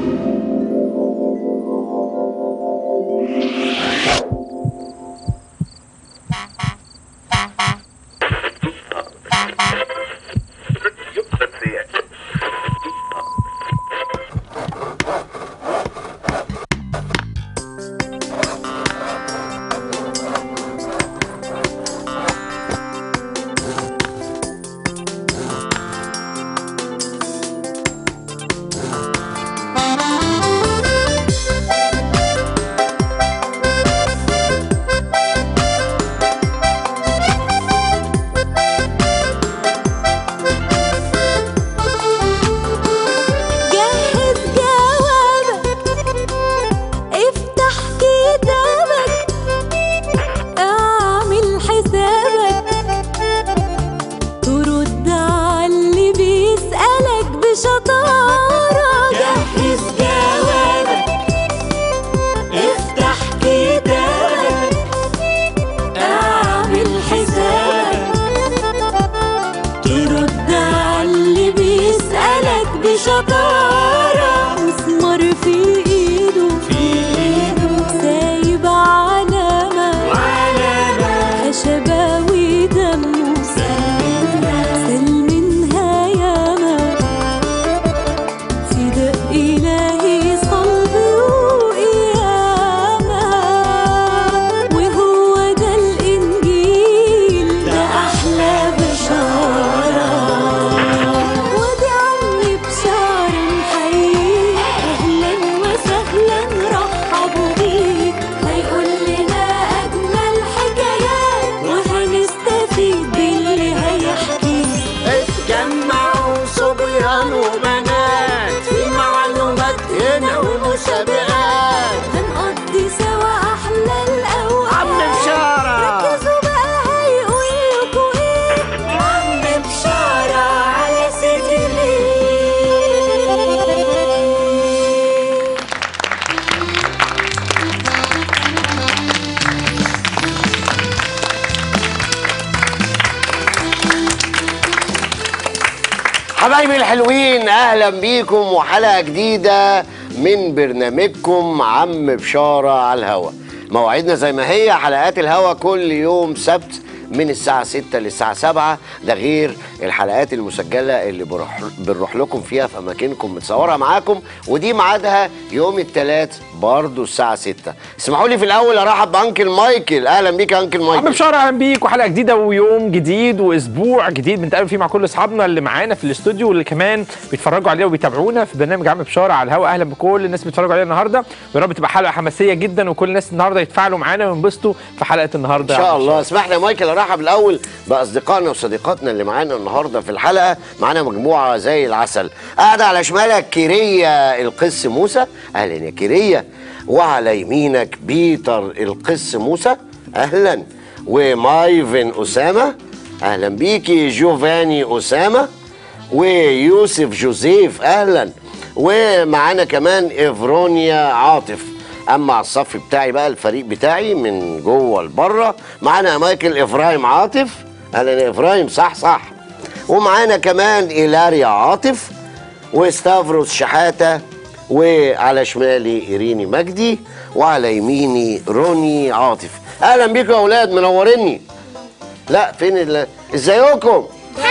جهز جوابك افتح كتابك اعمل حسابك ترد على اللي بيسألك بشطارة جهز جوابك افتح كتابك اعمل حسابك ترد على اللي بيسألك بشطارة مسمار في ايده في ايده سايب علامة علامة خشبة ودمه سل منها ياما فداء إلهي صلب وقيامة وهو ده الإنجيل ده أحلى بشارة ودي عمي بشارة نحييه أهلا وسهلا رحبوا بيك هيقول لنا أجمل حكايات وهنستفيد باللي هيحكيه اتجمعوا صبيان وبنات في معلومات هنا ومسابقات هنقضي سوا أحلى الأوقات عم بشارة ركزوا بقى هيقول لكم إيه عم بشارة على سيدي حبايبي الحلوين اهلا بيكم وحلقه جديده من برنامجكم عم بشاره على الهوا موعدنا زي ما هي حلقات الهوا كل يوم سبت من الساعة 6 للساعة 7 ده غير الحلقات المسجلة اللي بروح بنروح لكم فيها في أماكنكم متصورة معاكم ودي ميعادها يوم الثلاث برضو الساعة 6 اسمحوا لي في الأول أرحب بأنكل مايكل أهلا بيك يا أنكل عم مايكل بشار اهلا بيك وحلقه جديده ويوم جديد واسبوع جديد بنتقابل فيه مع كل اصحابنا اللي معانا في الاستوديو واللي كمان بيتفرجوا علينا وبيتابعونا في برنامج عم بشار على الهواء اهلا بكل الناس اللي بيتفرجوا علينا النهارده ويا رب تبقى حلقه حماسيه جدا وكل الناس النهارده يتفاعلوا معانا وينبسطوا في حلقه النهارده ان يا شاء عم الله بشار. اسمح لي يا مايكل ارحب الاول باصدقائنا وصديقاتنا اللي معانا النهارده في الحلقه معانا مجموعه زي العسل قاعده على شمالك كيريه القس موسى اهلا يا كيريه وعلى يمينك بيتر القس موسى اهلا ومايفن اسامه اهلا بيكي جوفاني اسامه ويوسف جوزيف اهلا ومعانا كمان افرونيا عاطف اما على الصف بتاعي بقى الفريق بتاعي من جوه لبره معانا يا مايكل افرايم عاطف اهلا يا افرايم صح صح ومعانا كمان ايلاريا عاطف وستافروس شحاته وعلى شمالي ايريني مجدي وعلى يميني روني عاطف اهلا بيكم يا اولاد منوريني لا فين ال- ازيكم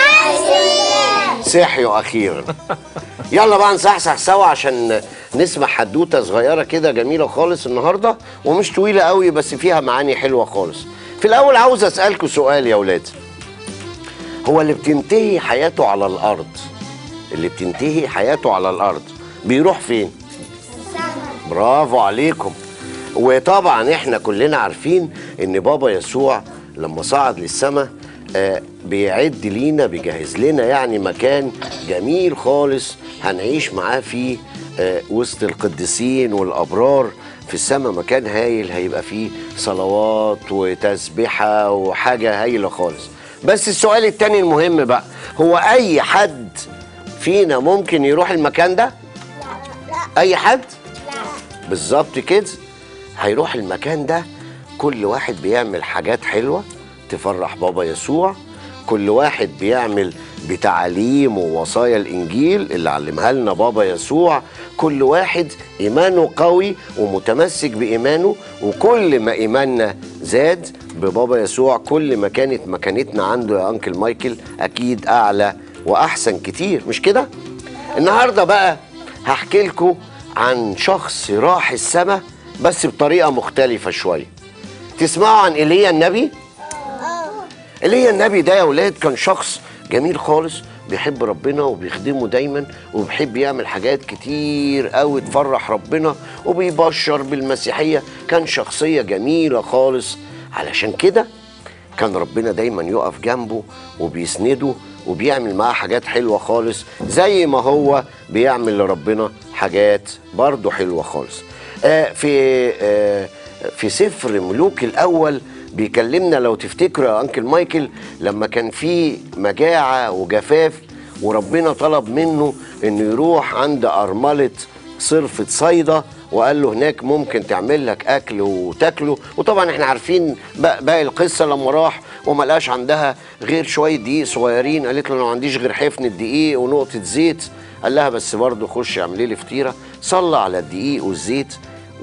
صحيوا اخيرا يلا بقى نصحصح سوا عشان نسمع حدوته صغيره كده جميله خالص النهارده ومش طويله قوي بس فيها معاني حلوه خالص في الاول عاوز اسالكم سؤال يا اولاد هو اللي بتنتهي حياته على الارض اللي بتنتهي حياته على الارض بيروح فين برافو عليكم وطبعا احنا كلنا عارفين ان بابا يسوع لما صعد للسماء آه، بيعد لينا بيجهز لنا يعني مكان جميل خالص هنعيش معاه فيه آه، وسط القديسين والابرار في السماء مكان هايل هيبقى فيه صلوات وتسبحه وحاجه هايله خالص بس السؤال التاني المهم بقى هو اي حد فينا ممكن يروح المكان ده اي حد بالظبط كده هيروح المكان ده كل واحد بيعمل حاجات حلوة تفرح بابا يسوع كل واحد بيعمل بتعاليم ووصايا الانجيل اللي علمها لنا بابا يسوع كل واحد ايمانه قوي ومتمسك بايمانه وكل ما ايماننا زاد ببابا يسوع كل ما كانت مكانتنا عنده يا انكل مايكل اكيد اعلى واحسن كتير مش كده النهارده بقى هحكي لكم عن شخص راح السما بس بطريقه مختلفه شويه تسمعوا عن ايليا النبي ايليا النبي ده يا ولاد كان شخص جميل خالص بيحب ربنا وبيخدمه دايما وبيحب يعمل حاجات كتير قوي تفرح ربنا وبيبشر بالمسيحيه كان شخصيه جميله خالص علشان كده كان ربنا دايما يقف جنبه وبيسنده وبيعمل معاه حاجات حلوه خالص زي ما هو بيعمل لربنا حاجات برضه حلوه خالص آه في آه في سفر ملوك الاول بيكلمنا لو تفتكروا يا انكل مايكل لما كان في مجاعه وجفاف وربنا طلب منه انه يروح عند ارمله صرفة صيدا وقال له هناك ممكن تعمل لك اكل وتاكله وطبعا احنا عارفين بق- باقي القصه لما راح وما لقاش عندها غير شويه دقيق صغيرين قالت له انا ما عنديش غير حفن الدقيق ونقطه زيت قال لها بس برضه خش اعملي لي فطيره صلى على الدقيق والزيت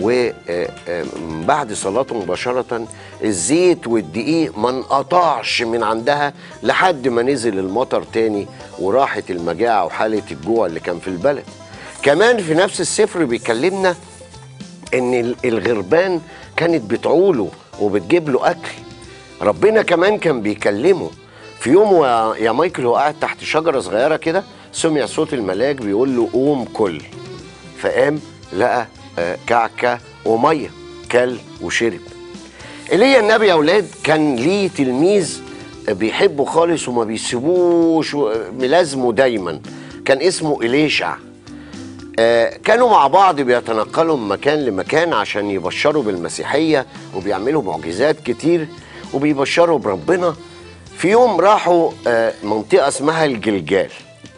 وبعد صلاته مباشرة الزيت والدقيق ما انقطعش من عندها لحد ما نزل المطر تاني وراحت المجاعة وحالة الجوع اللي كان في البلد كمان في نفس السفر بيكلمنا ان ال- الغربان كانت بتعوله وبتجيب له اكل ربنا كمان كان بيكلمه في يوم و- يا مايكل هو قاعد تحت شجره صغيره كده سمع صوت الملاك بيقول له قوم كل فقام لقى آه، كعكه وميه كل وشرب ايليا النبي يا اولاد كان ليه تلميذ بيحبه خالص وما بيسيبوش و- ملازمه دايما كان اسمه إليشع آه، كانوا مع بعض بيتنقلوا من مكان لمكان عشان يبشروا بالمسيحية وبيعملوا معجزات كتير وبيبشروا بربنا في يوم راحوا آه، منطقة اسمها الجلجال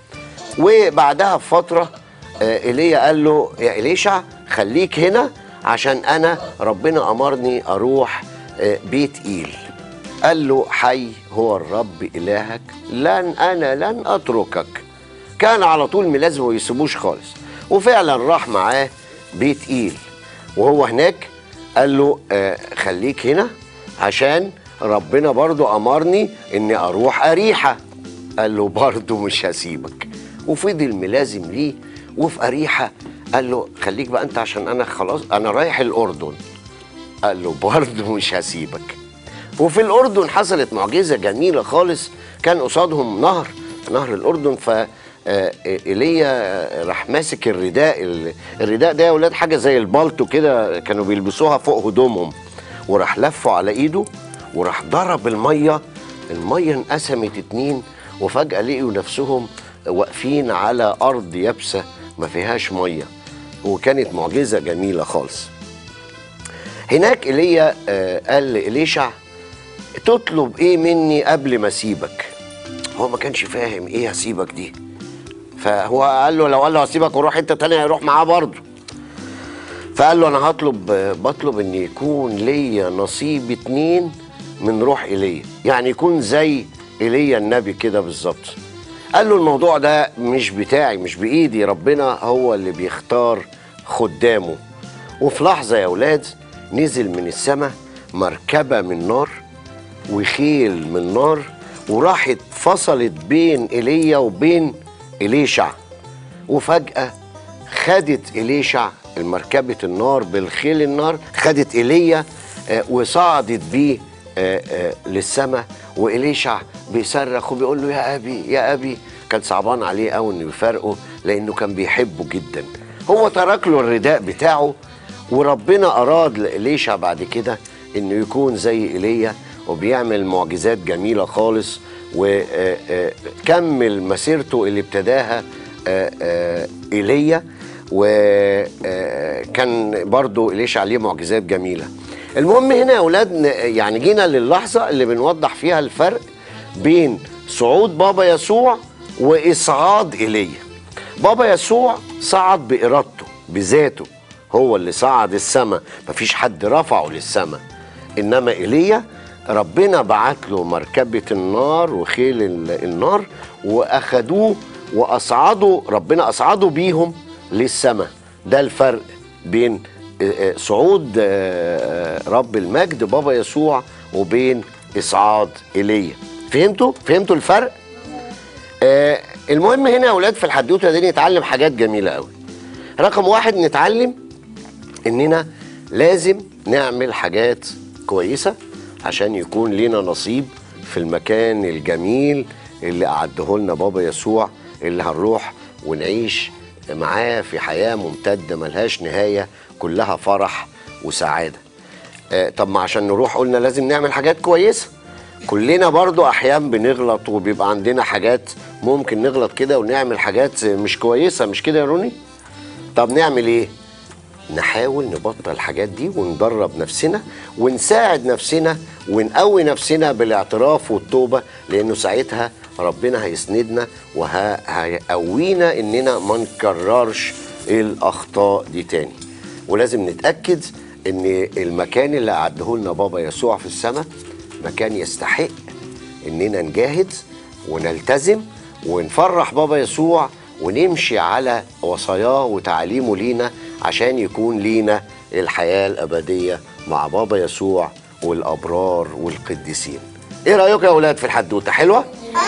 وبعدها بفترة آه، ايليا قال له يا إليشع خليك هنا عشان أنا ربنا أمرني أروح آه، بيت إيل قال له حي هو الرب إلهك لن أنا لن أتركك كان على طول ملازمه ما يسيبوش خالص وفعلا راح معاه بيت إيل وهو هناك قال له آه خليك هنا عشان ربنا برضو أمرني إني أروح أريحة قال له برضو مش هسيبك وفضل ملازم ليه وفي أريحة قال له خليك بقى أنت عشان أنا خلاص أنا رايح الأردن قال له برضه مش هسيبك وفي الأردن حصلت معجزة جميلة خالص كان قصادهم نهر نهر الأردن ف آه، ايليا آه، راح ماسك الرداء ال- الرداء ده يا ولاد حاجه زي البالتو كده كانوا بيلبسوها فوق هدومهم وراح لفه على ايده وراح ضرب الميه الميه انقسمت اتنين وفجاه لقوا نفسهم واقفين على ارض يابسه ما فيهاش ميه وكانت معجزه جميله خالص هناك ايليا آه، قال لإليشع تطلب ايه مني قبل ما اسيبك هو ما كانش فاهم ايه هسيبك دي فهو قال له لو قال له هسيبك وروح حته تانية هيروح معاه برضه فقال له انا هطلب آه، بطلب ان يكون ليا نصيب اتنين من روح ايليا يعني يكون زي ايليا النبي كده بالظبط قال له الموضوع ده مش بتاعي مش بايدي ربنا هو اللي بيختار خدامه وفي لحظه يا اولاد نزل من السماء مركبه من نار وخيل من نار وراحت فصلت بين ايليا وبين إليشع وفجأة خدت إليشع المركبة النار بالخيل النار خدت إيليا آه، وصعدت بيه آه، آه، للسماء وإليشع بيصرخ وبيقول له يا أبي يا أبي كان صعبان عليه قوي إنه يفارقه لأنه كان بيحبه جدا هو ترك له الرداء بتاعه وربنا أراد لإليشع بعد كده إنه يكون زي إيليا وبيعمل معجزات جميلة خالص وكمل مسيرته اللي ابتداها آه، آه، ايليا وكان برضو إليشع عليه معجزات جميلة المهم هنا يا أولاد ن- يعني جينا للحظة اللي بنوضح فيها الفرق بين صعود بابا يسوع وإصعاد إيليا بابا يسوع صعد بإرادته بذاته هو اللي صعد السماء مفيش حد رفعه للسماء إنما إيليا ربنا بعت له مركبة النار وخيل ال- النار وأخدوه وأصعدوا ربنا أصعدوا بيهم للسماء ده الفرق بين آه، آه، صعود آه، آه، رب المجد بابا يسوع وبين إصعاد إيليا فهمتوا؟ فهمتوا الفرق؟ آه المهم هنا يا أولاد في الحدوتة دي نتعلم حاجات جميلة قوي رقم واحد نتعلم إننا لازم نعمل حاجات كويسة عشان يكون لنا نصيب في المكان الجميل اللي أعده لنا بابا يسوع اللي هنروح ونعيش معاه في حياة ممتدة ملهاش نهاية كلها فرح وسعادة آه، طب ما عشان نروح قلنا لازم نعمل حاجات كويسة كلنا برضو أحيان بنغلط وبيبقى عندنا حاجات ممكن نغلط كده ونعمل حاجات مش كويسة مش كده يا روني؟ طب نعمل ايه؟ نحاول نبطل الحاجات دي وندرب نفسنا ونساعد نفسنا ونقوي نفسنا بالاعتراف والتوبة لأنه ساعتها ربنا هيسندنا وهيقوينا إننا ما نكررش الأخطاء دي تاني ولازم نتأكد إن المكان اللي أعده لنا بابا يسوع في السماء مكان يستحق إننا نجاهد ونلتزم ونفرح بابا يسوع ونمشي على وصاياه وتعليمه لينا عشان يكون لينا الحياة الأبدية مع بابا يسوع والأبرار والقديسين إيه رأيكم يا أولاد في الحدوتة حلوة؟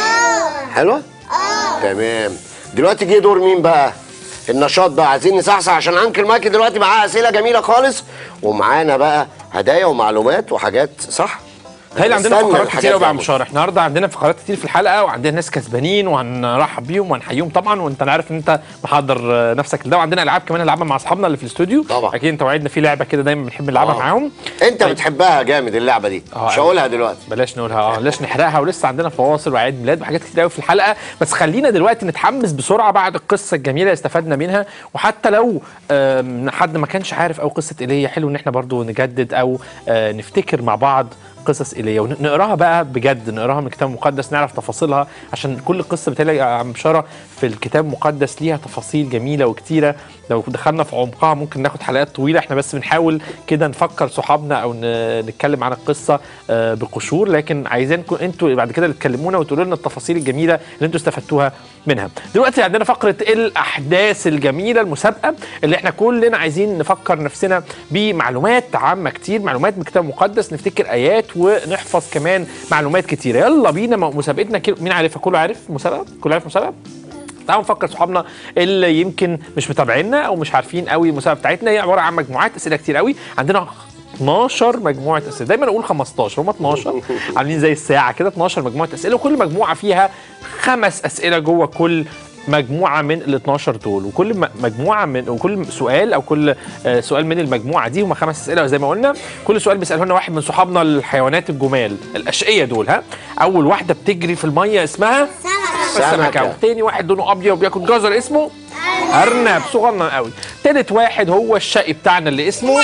حلوة؟ تمام دلوقتي جه دور مين بقى؟ النشاط بقى عايزين نصحصح عشان انكل مايكل دلوقتي معاه اسئله جميله خالص ومعانا بقى هدايا ومعلومات وحاجات صح؟ هل عندنا استنى فقرات الحاجات كتير قوي دي يا يا عم أبو. شارع النهارده عندنا فقرات كتير في الحلقه وعندنا ناس كسبانين وهنرحب بيهم وهنحييهم طبعا وانت أنا عارف ان انت محضر آه، نفسك لده وعندنا العاب كمان نلعبها مع اصحابنا اللي في الاستوديو طبعا. اكيد انت وعدنا في لعبه كده دايما بنحب نلعبها آه. معاهم انت طيب. بتحبها جامد اللعبه دي آه، مش أوي. هقولها دلوقتي بلاش نقولها اه بلاش نحرقها ولسه عندنا فواصل وعيد ميلاد وحاجات كتير قوي في الحلقه بس خلينا دلوقتي نتحمس بسرعه بعد القصه الجميله اللي استفدنا منها وحتى لو آم، حد ما كانش عارف او قصه ايليا حلو ان احنا برضو نجدد او آه، نفتكر مع بعض قصص ايليا ونقراها بقى بجد نقراها من الكتاب المقدس نعرف تفاصيلها عشان كل قصه بتلاقي يا عم بشاره في الكتاب المقدس ليها تفاصيل جميله وكتيره لو دخلنا في عمقها ممكن ناخد حلقات طويله احنا بس بنحاول كده نفكر صحابنا او ن- نتكلم عن القصه آه، بقشور لكن عايزينكم انتوا بعد كده اللي تكلمونا وتقولوا لنا التفاصيل الجميله اللي انتوا استفدتوها منها دلوقتي عندنا فقره الاحداث الجميله المسابقه اللي احنا كلنا عايزين نفكر نفسنا بمعلومات عامه كتير معلومات من الكتاب المقدس نفتكر ايات ونحفظ كمان معلومات كتيره يلا بينا م- مسابقتنا كده مين عارفها كله عارف مسابقه كله عارف مسابقه تعالوا نفكر صحابنا اللي يمكن مش متابعينا او مش عارفين قوي المسابقه بتاعتنا هي عباره عن مجموعات اسئله كتير قوي عندنا 12 مجموعه اسئله دايما اقول 15 هم 12 عاملين زي الساعه كده 12 مجموعه اسئله وكل مجموعه فيها خمس اسئله جوه كل مجموعه من ال 12 دول وكل م- مجموعه من وكل سؤال او كل آه، سؤال من المجموعه دي هم خمس اسئله زي ما قلنا كل سؤال بيساله لنا واحد من صحابنا الحيوانات الجمال الاشقيه دول ها اول واحده بتجري في الميه اسمها سمكة. سمكه تاني واحد لونه ابيض وبياكل جزر اسمه ارنب صغنن قوي تالت واحد هو الشقي بتاعنا اللي اسمه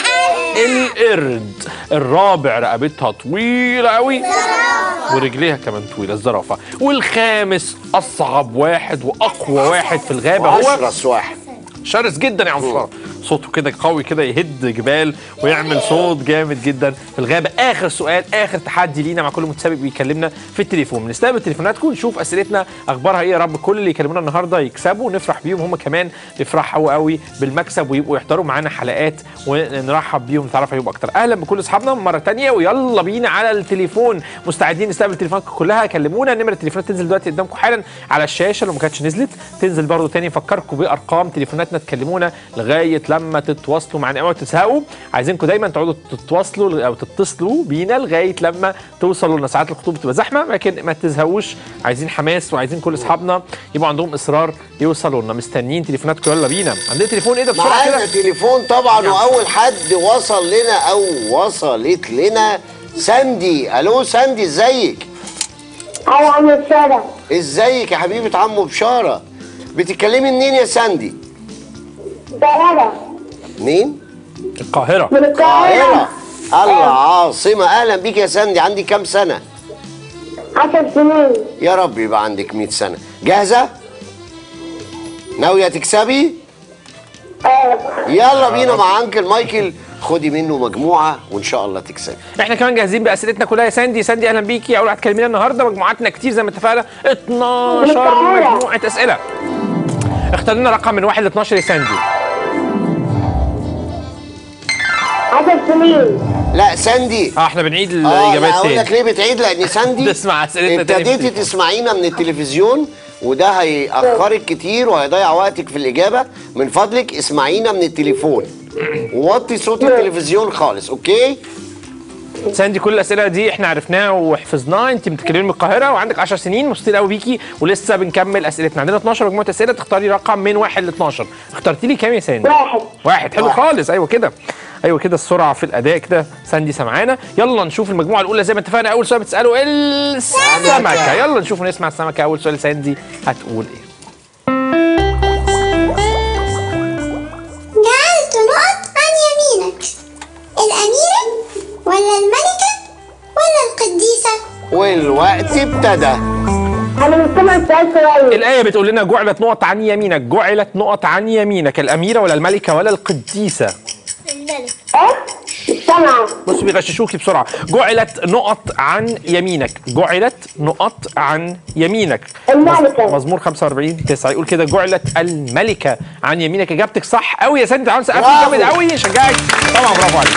القرد الرابع رقبتها طويله قوي ورجليها كمان طويله الزرافه والخامس اصعب واحد واقوى واحد في الغابه هو واشرس واحد شرس جدا يا عم صوته كده قوي كده يهد جبال ويعمل صوت جامد جدا في الغابه اخر سؤال اخر تحدي لينا مع كل متسابق بيكلمنا في التليفون بنستقبل تليفوناتكم نشوف اسئلتنا اخبارها ايه يا رب كل اللي يكلمونا النهارده يكسبوا ونفرح بيهم هم كمان يفرحوا قوي بالمكسب ويبقوا يحضروا معانا حلقات ونرحب بيهم نتعرف عليهم اكتر اهلا بكل اصحابنا مره تانية ويلا بينا على التليفون مستعدين نستقبل تليفوناتكم كلها كلمونا نمره التليفونات تنزل دلوقتي قدامكم حالا على الشاشه لو ما كانتش نزلت تنزل برضو تاني نفكركم بارقام تليفوناتنا تكلمونا لغايه لما تتواصلوا معانا اوعوا تزهقوا عايزينكم دايما تقعدوا تتواصلوا او تتصلوا بينا لغايه لما توصلوا لنا ساعات الخطوط بتبقى زحمه لكن ما تزهقوش عايزين حماس وعايزين كل اصحابنا يبقى عندهم اصرار يوصلوا لنا مستنيين تليفوناتكم يلا بينا عندنا تليفون ايه ده بسرعه معانا كده تليفون طبعا واول حد وصل لنا او وصلت لنا ساندي الو ساندي ازيك أيوة عم بشارة ازيك يا حبيبه عمو بشاره بتتكلمي منين يا ساندي بلدة منين القاهره من القاهرة القاهره العاصمه اهلا بيك يا ساندي عندك كام سنه عشر سنين يا رب يبقى عندك 100 سنه جاهزه ناويه تكسبي آه يلا بينا مع انكل مايكل خدي منه مجموعه وان شاء الله تكسبي احنا كمان جاهزين باسئلتنا كلها يا ساندي ساندي اهلا بيكي اول واحد كلمينا النهارده مجموعاتنا كتير زي ما اتفقنا 12 مجموعه اسئله اختار لنا رقم من 1 ل 12 يا ساندي عشر سنين لا ساندي اه احنا بنعيد اه لا الاجابات اقول لك تاني ليه بتعيد لان ساندي تسمع أسئلتنا تاني ابتديتي بتاني. تسمعينا من التلفزيون وده هيأخرك كتير وهيضيع وقتك في الإجابة من فضلك اسمعينا من التليفون ووطي صوت التلفزيون خالص أوكي؟ ساندي كل الاسئله دي احنا عرفناها وحفظناها انت بتتكلمي من القاهره وعندك 10 سنين مبسوطين قوي بيكي ولسه بنكمل اسئلتنا عندنا 12 مجموعه اسئله تختاري رقم من 1 ل 12 اخترتي لي كام يا ساندي واحد واحد حلو واحد. خالص ايوه كده ايوه كده السرعه في الاداء كده ساندي سمعانا يلا نشوف المجموعه الاولى زي ما اتفقنا اول سؤال بتساله السمكه يلا نشوف نسمع السمكه اول سؤال ساندي هتقول ايه جعلت نقط عن يمينك الأميرة ولا الملكة ولا القديسة والوقت ابتدى أنا مش سامع السؤال كويس الايه بتقول لنا جعلت نقط عن يمينك جعلت نقط عن يمينك الاميره ولا الملكه ولا القديسه الملك إيه؟ مش سامعة بصوا بيغششوكي بسرعه جعلت نقط عن يمينك جعلت نقط عن يمينك الملكة. مز- مزمور 45 9 يقول كده جعلت الملكه عن يمينك اجابتك صح قوي يا سيدي عاوز سقف برافو. جامد قوي شجعك طبعا برافو عليك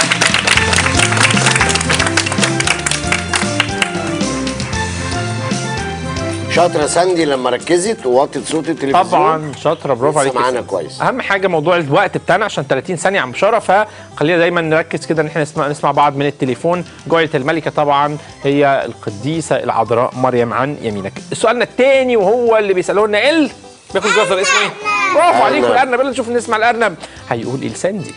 شاطرة ساندي لما ركزت ووطت صوت التلفزيون طبعا شاطره برافو لسه عليك يا معانا سيدي. كويس. اهم حاجه موضوع الوقت بتاعنا عشان 30 ثانيه عم بشاره فخلينا دايما نركز كده ان احنا نسمع نسمع بعض من التليفون جعلت الملكه طبعا هي القديسه العذراء مريم عن يمينك سؤالنا الثاني وهو اللي بيسالوه لنا ال بياخد جزر اسمه ايه برافو عليكم أرنب. الارنب يلا نشوف نسمع الارنب هيقول ايه لساندي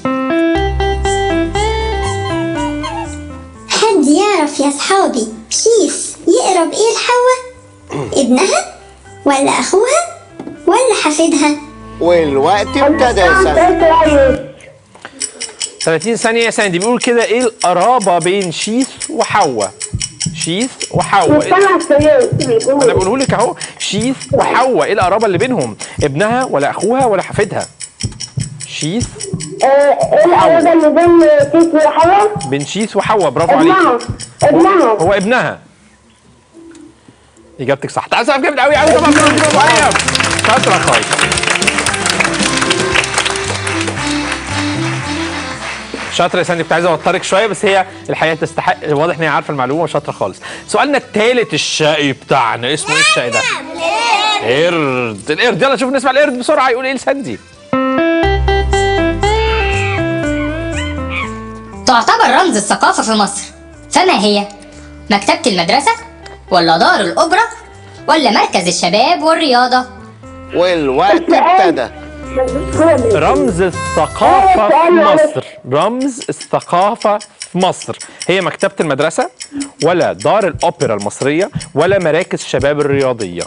حد يعرف يا صحابي كيف يقرب ايه لحواء ابنها ولا أخوها ولا حفيدها والوقت ابتدى يا سامع ساندي السؤال كويس 30 ثانيه يا ساندي بيقول كده ايه القرابه بين شيث وحواء شيث وحواء مش سامع السؤال انا بقوله لك اهو شيث وحواء ايه القرابه اللي بينهم ابنها ولا اخوها ولا حفيدها شيث آه، ايه القرابة اللي بين تيتي وحواء؟ بين شيث وحواء برافو عليك ابنها ابنها هو ابنها اجابتك صح تعال سقف جامد قوي قوي طبعا برافو مريم شاطره خالص شاطره يا ساندي كنت عايز اوترك شويه بس هي الحقيقه تستحق واضح ان هي عارفه المعلومه وشاطره خالص سؤالنا الثالث الشقي بتاعنا اسمه ايه الشقي ده؟ قرد القرد يلا شوف نسمع القرد بسرعه يقول ايه لساندي تعتبر رمز الثقافة في مصر فما هي؟ مكتبة المدرسة ولا دار الأوبرا ولا مركز الشباب والرياضة والوقت ابتدى رمز الثقافة في مصر رمز الثقافة في مصر هي مكتبة المدرسة ولا دار الأوبرا المصرية ولا مراكز الشباب الرياضية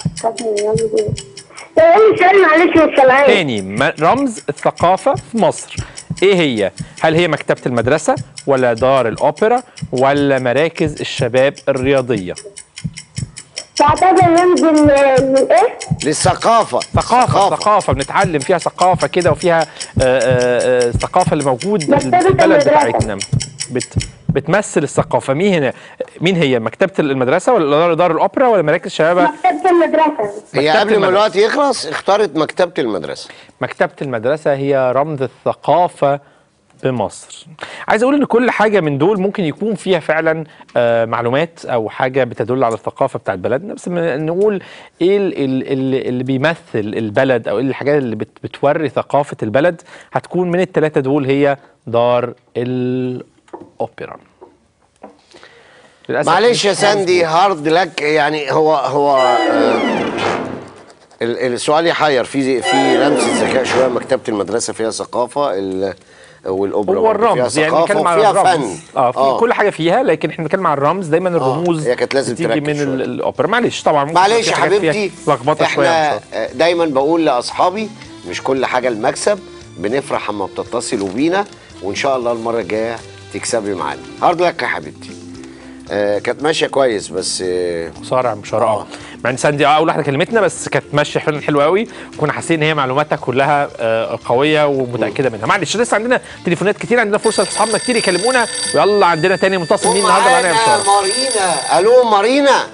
ايه السؤال معلش مش سامعين تاني م- رمز الثقافة في مصر ايه هي هل هي مكتبة المدرسة ولا دار الأوبرا ولا مراكز الشباب الرياضية تعتبر رمز ال ال- ايه؟ للثقافة ثقافة ثقافة بنتعلم فيها ثقافة كده وفيها آه، آه، آه، الثقافة اللي موجود في مكتبة البلد المدرسة. بتاعتنا بت بتمثل الثقافة مين هنا مين هي مكتبة المدرسة ولا دار- دار الأوبرا ولا مراكز الشباب مكتبة المدرسة هي مكتبة قبل ما المدرسة. الوقت يخلص اختارت مكتبة المدرسة مكتبة المدرسة هي رمز الثقافة بمصر عايز اقول ان كل حاجه من دول ممكن يكون فيها فعلا آه معلومات او حاجه بتدل على الثقافه بتاعت بلدنا بس م- نقول ايه ال- ال- ال- اللي بيمثل البلد او ايه الحاجات اللي بت- بتوري ثقافه البلد هتكون من الثلاثه دول هي دار الاوبرا للأسف معلش يا مش ساندي هارد لك يعني هو هو آه، ال- السؤال يحير في في لمسه ذكاء شويه مكتبه المدرسه فيها ثقافه ال- والاوبرا هو برضه فيها الرمز يعني ثقافة بنتكلم على وفيها الرمز فن اه في كل حاجه فيها لكن احنا بنتكلم على الرمز دايما الرموز هي كانت لازم بتيجي تركز من شوية. ال- الاوبرا معلش طبعا ممكن معلش في يا حاجات فيها حبيبتي لخبطه شويه احنا مش آه، دايما بقول لاصحابي مش كل حاجه المكسب بنفرح اما بتتصلوا بينا وان شاء الله المره الجايه تكسبي معانا هارد لك يا حبيبتي آه كانت ماشيه كويس بس آه صارع مشارعه مع ان ساندي اه اول واحده كلمتنا بس كانت ماشيه فعلا حلوه قوي وكنا حاسين ان هي معلوماتها كلها آه، قويه ومتاكده منها معلش لسه عندنا تليفونات كتير عندنا فرصه لاصحابنا كتير يكلمونا ويلا عندنا تاني متصل مين النهارده معانا يا معانا بشاره مارينا الو مارينا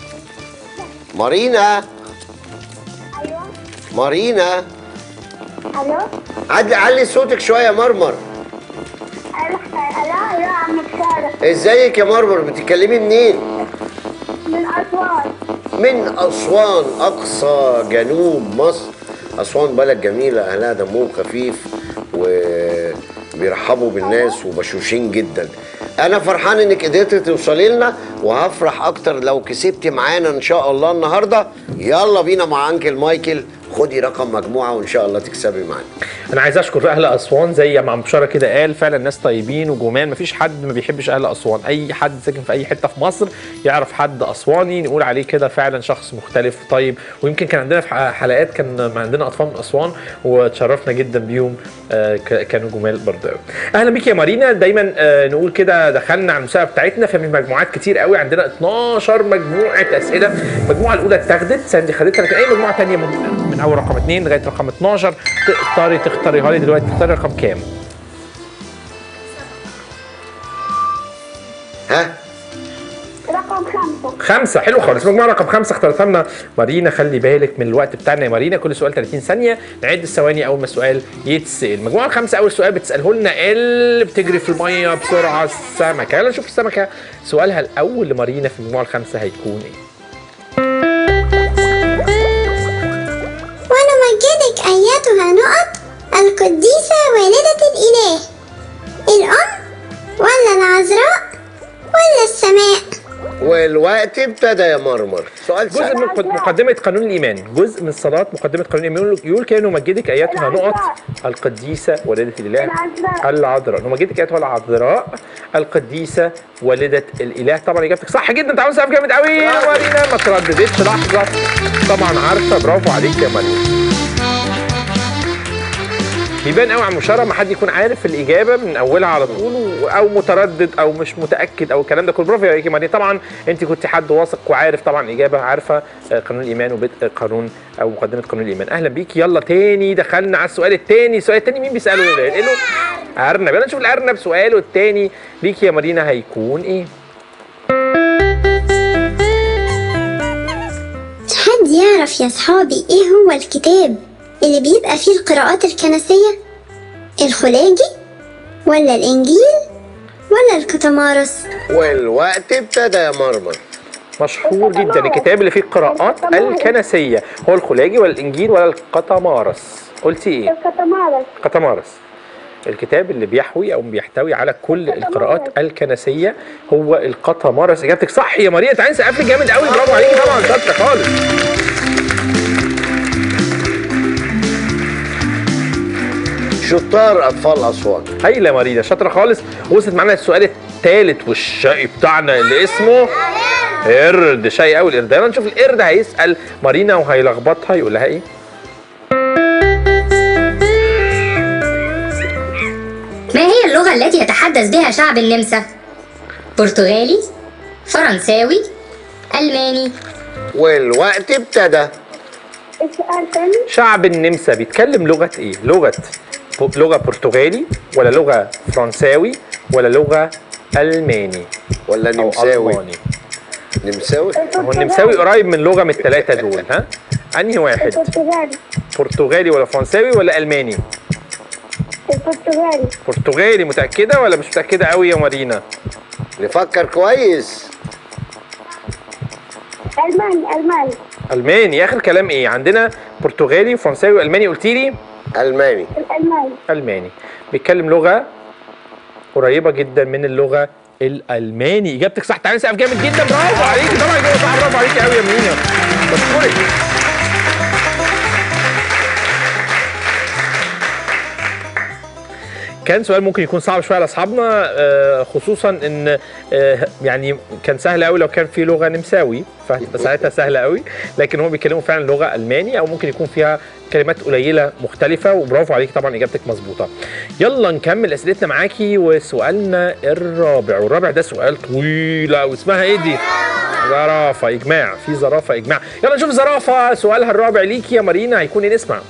مارينا مارينا الو عدي علي صوتك شويه يا مرمر الو الو يا عم بشارة ازيك يا مرمر بتتكلمي منين من اسوان من اسوان اقصى جنوب مصر اسوان بلد جميله اهلها دمهم خفيف وبيرحبوا بالناس وبشوشين جدا انا فرحان انك قدرتي توصلي لنا وهفرح اكتر لو كسبتي معانا ان شاء الله النهارده يلا بينا مع انكل مايكل خدي رقم مجموعه وان شاء الله تكسبي معانا انا عايز اشكر اهل اسوان زي ما عم بشاره كده قال فعلا ناس طيبين وجمال مفيش حد ما بيحبش اهل اسوان اي حد ساكن في اي حته في مصر يعرف حد اسواني نقول عليه كده فعلا شخص مختلف طيب ويمكن كان عندنا في حلقات كان عندنا اطفال من اسوان وتشرفنا جدا بيهم آه، ك- كانوا جمال برضه قوي اهلا بيك يا مارينا دايما آه، نقول كده دخلنا على المسابقه بتاعتنا فمن مجموعات كتير قوي عندنا 12 مجموعه اسئله المجموعه الاولى اتاخدت ساندي خدتها لكن اي مجموعه ثانيه من, من اول رقم 2 لغايه رقم 12 تقدري تختاريها لي دلوقتي تختاري رقم كام؟ ها رقم خمسة خمسة حلو خالص مجموعة رقم خمسة اختارتها لنا مارينا خلي بالك من الوقت بتاعنا يا مارينا كل سؤال 30 ثانية نعد الثواني أول ما السؤال يتسأل المجموعة الخامسة أول سؤال بتسأله لنا اللي بتجري في المية بسرعة السمكة يلا نشوف السمكة سؤالها الأول لمارينا في المجموعة الخامسة هيكون إيه؟ ونمجدك أيتها نقط القديسة والدة الإله الأم ولا العذراء ولا السماء والوقت ابتدى يا مرمر سؤال جزء سهل من مقد- مقدمة قانون الإيمان جزء من صلاة مقدمة قانون الإيمان يقول- يقول كده نمجدك أيتها نقط القديسة والدة الإله العذراء. العذراء نمجدك أيتها العذراء القديسة والدة الإله طبعا إجابتك صح جدا أنت عاوز جامد قوي يا مارينا ما ترددتش لحظة طبعا عارفة برافو عليك يا مارينا بيبان قوي على المشاره ما حد يكون عارف الاجابه من اولها على طول و- او متردد او مش متاكد او الكلام ده كله برافو يا مارينا طبعا انت كنت حد واثق وعارف طبعا الاجابه عارفه آه، قانون الايمان وبدء قانون او مقدمه قانون الايمان اهلا بيك يلا تاني دخلنا على السؤال التاني السؤال التاني مين بيساله يا ولاد؟ له ارنب يلا نشوف الارنب سؤاله التاني ليك يا مارينا هيكون ايه حد يعرف يا صحابي ايه هو الكتاب اللي بيبقى فيه القراءات الكنسية الخلاجي ولا الإنجيل ولا الكتمارس والوقت ابتدى يا مرمر مشهور جدا الكتاب اللي فيه القراءات الكنسيه هو الخلاجي ولا الانجيل ولا القطمارس قلتي ايه الكتمارس قطمارس الكتاب اللي بيحوي او بيحتوي على كل القراءات الكنسيه هو القطمارس اجابتك صح يا ماريا تعالي نسقف لك جامد قوي برافو عليكي طبعا شاطره خالص شطار اطفال اسوان هايله يا مارينا شاطره خالص وصلت معانا السؤال الثالث والشقي بتاعنا اللي اسمه قرد شقي قوي القرد يلا نشوف القرد هيسال مارينا وهيلخبطها يقول لها ايه ما هي اللغة التي يتحدث بها شعب النمسا؟ برتغالي فرنساوي ألماني والوقت ابتدى السؤال تاني شعب النمسا بيتكلم لغه ايه لغه لغه برتغالي ولا لغه فرنساوي ولا لغه الماني ولا او نمساوي الماني نمساوي هو النمساوي قريب من لغه من الثلاثه دول ها انهي واحد البرتغالي برتغالي ولا فرنساوي ولا الماني البرتغالي برتغالي متاكده ولا مش متاكده قوي يا مارينا نفكر كويس ألماني ألماني الماني اخر كلام ايه عندنا برتغالي وفرنساوي والماني قلتي لي الماني الألماني الماني بيتكلم لغه قريبه جدا من اللغه الالماني اجابتك صح تعالي نسقف جامد جدا برافو عليكي طبعا اجابه صح برافو عليكي قوي يا مينا بشكرك كان سؤال ممكن يكون صعب شويه على اصحابنا آه، خصوصا ان آه، يعني كان سهل قوي لو كان في لغه نمساوي فهتبقى ساعتها سهله قوي لكن هم بيتكلموا فعلا لغه الماني او ممكن يكون فيها كلمات قليله مختلفه وبرافو عليك طبعا اجابتك مظبوطه يلا نكمل اسئلتنا معاكي وسؤالنا الرابع والرابع ده سؤال طويل قوي اسمها ايه دي زرافه اجماع في زرافه اجماع يلا نشوف زرافه سؤالها الرابع ليكي يا مارينا هيكون إيه؟ نسمع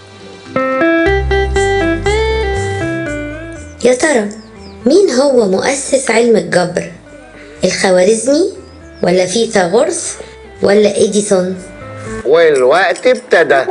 يا ترى مين هو مؤسس علم الجبر الخوارزمي ولا فيثاغورس ولا إديسون والوقت ابتدى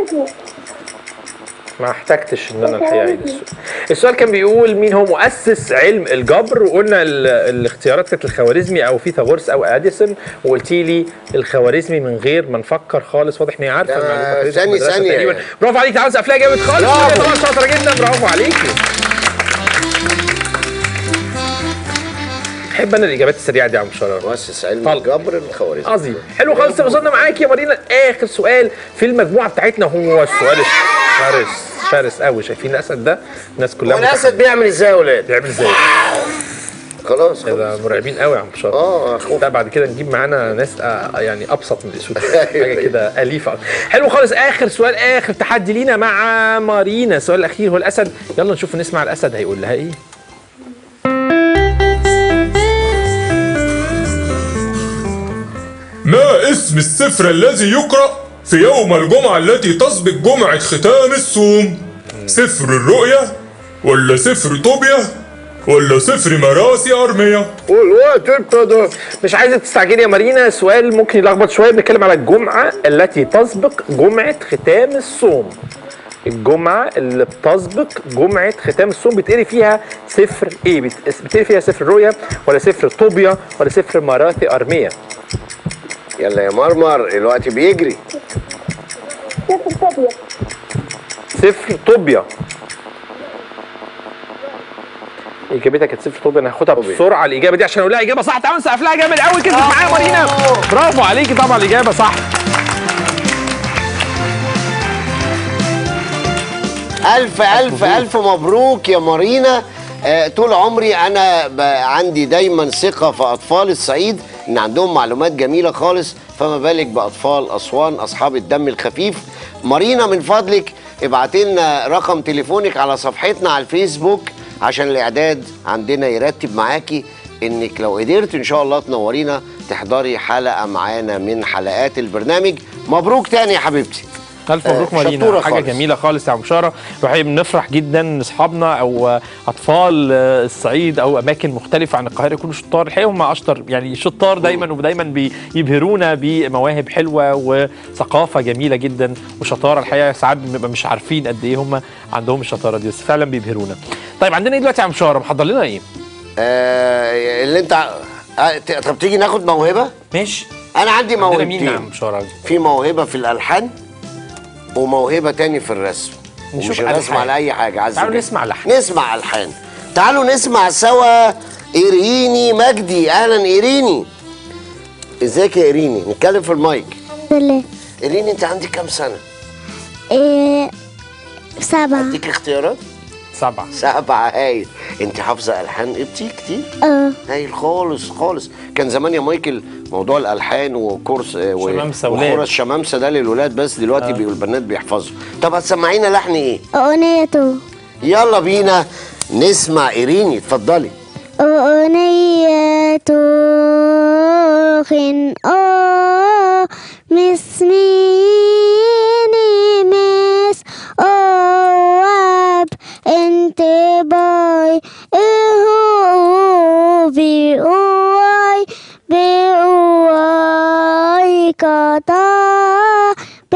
ما احتجتش ان انا الحقيقه اعيد السؤال السؤال كان بيقول مين هو مؤسس علم الجبر وقلنا ال- الاختيارات كانت الخوارزمي او فيثاغورس او اديسون وقلتي لي الخوارزمي من غير ما نفكر خالص واضح ان هي عارفه ده المعلومه خدتها في ثانية- المدرسة ثانية تقريبا. يعني. برافو عليك تعالى نسقف لها جامد خالص برافو. هي طبعا شاطره جدا برافو عليكي بحب انا الاجابات السريعه دي يا عم شرار مؤسس علم طلع. الجبر الخوارزمي عظيم حلو خالص وصلنا معاك يا مارينا اخر سؤال في المجموعه بتاعتنا هو السؤال الشرس شرس قوي شايفين الاسد ده الناس كلها والاسد بيعمل ازاي يا ولاد؟ بيعمل ازاي خلاص إيه ده مرعبين قوي يا عم بشار اه خوف لا بعد كده نجيب معانا ناس آه، يعني ابسط من الاسود أيوة. حاجه كده اليفه حلو خالص اخر سؤال اخر تحدي لينا مع مارينا السؤال الاخير هو الاسد يلا نشوف نسمع الاسد هيقول لها ايه ما اسم السفر الذي يقرأ في يوم الجمعة التي تسبق جمعة ختام الصوم؟ سفر الرؤيا ولا سفر طوبيا ولا سفر مراسي أرمية؟ والوقت ابتدى مش عايزه تستعجلي يا مارينا سؤال ممكن يلخبط شويه بنتكلم على الجمعه التي تسبق جمعه ختام الصوم الجمعة اللي بتسبق جمعة ختام الصوم بيتقري فيها سفر ايه؟ بيت- بيتقري فيها سفر الرؤيا ولا سفر طوبيا ولا سفر مراثي أرمية؟ يلا يا مرمر الوقت بيجري سفر طوبيا اجابتها كانت صفر طوبيا انا هاخدها بسرعه الاجابه دي عشان اقول لها اجابه صح تعالوا نسقف لها جامد قوي كسبت معايا مارينا برافو عليكي طبعا الاجابه صح ألف ألف ألف مبروك يا مارينا آه، طول عمري أنا ب- عندي دايما ثقة في أطفال الصعيد إن عندهم معلومات جميلة خالص فما بالك بأطفال أسوان أصحاب الدم الخفيف مارينا من فضلك ابعتي لنا رقم تليفونك على صفحتنا على الفيسبوك عشان الإعداد عندنا يرتب معاكي إنك لو قدرت إن شاء الله تنورينا تحضري حلقة معانا من حلقات البرنامج مبروك تاني يا حبيبتي الف آه، مبروك مارينا شطورة حاجه خالص. جميله خالص يا عم بشاره الحقيقه بنفرح جدا ان اصحابنا او آه، اطفال آه، الصعيد او اماكن مختلفه عن القاهره يكونوا شطار الحقيقه هم اشطر يعني شطار دايما ودايما بيبهرونا بمواهب حلوه وثقافه جميله جدا وشطاره الحقيقه ساعات بنبقى مش عارفين قد ايه هم عندهم الشطاره دي بس فعلا بيبهرونا طيب عندنا ايه دلوقتي يا عم بشاره محضر لنا ايه آه اللي انت ع- آه ت- طب تيجي ناخد موهبه ماشي انا عندي عندنا مين يا عم موهبتين بشاره في موهبه في الالحان وموهبه تاني في الرسم نشوف مش الرسم ألحان. على اي حاجه عايز تعالوا كده. نسمع لحن. نسمع الحان تعالوا نسمع سوا ايريني مجدي اهلا ايريني ازيك يا ايريني نتكلم في المايك الحمد لله ايريني انت عندك كام سنه إيه سبعة اديك اختيارات سبعه سبعة هايل انت حافظه الحان قبطي كتير اه هايل خالص خالص كان زمان يا مايكل موضوع الالحان وكورس آه، و- شمامسة ولاد. وخورس شمامسه ده للولاد بس دلوقتي بيبقوا البنات بيحفظوا طب هتسمعينا لحن ايه أغنية يلا بينا نسمع ايريني اتفضلي أغنية خن أو مسميني مس أواب انت باي إهو بيقواي بيقواي كتا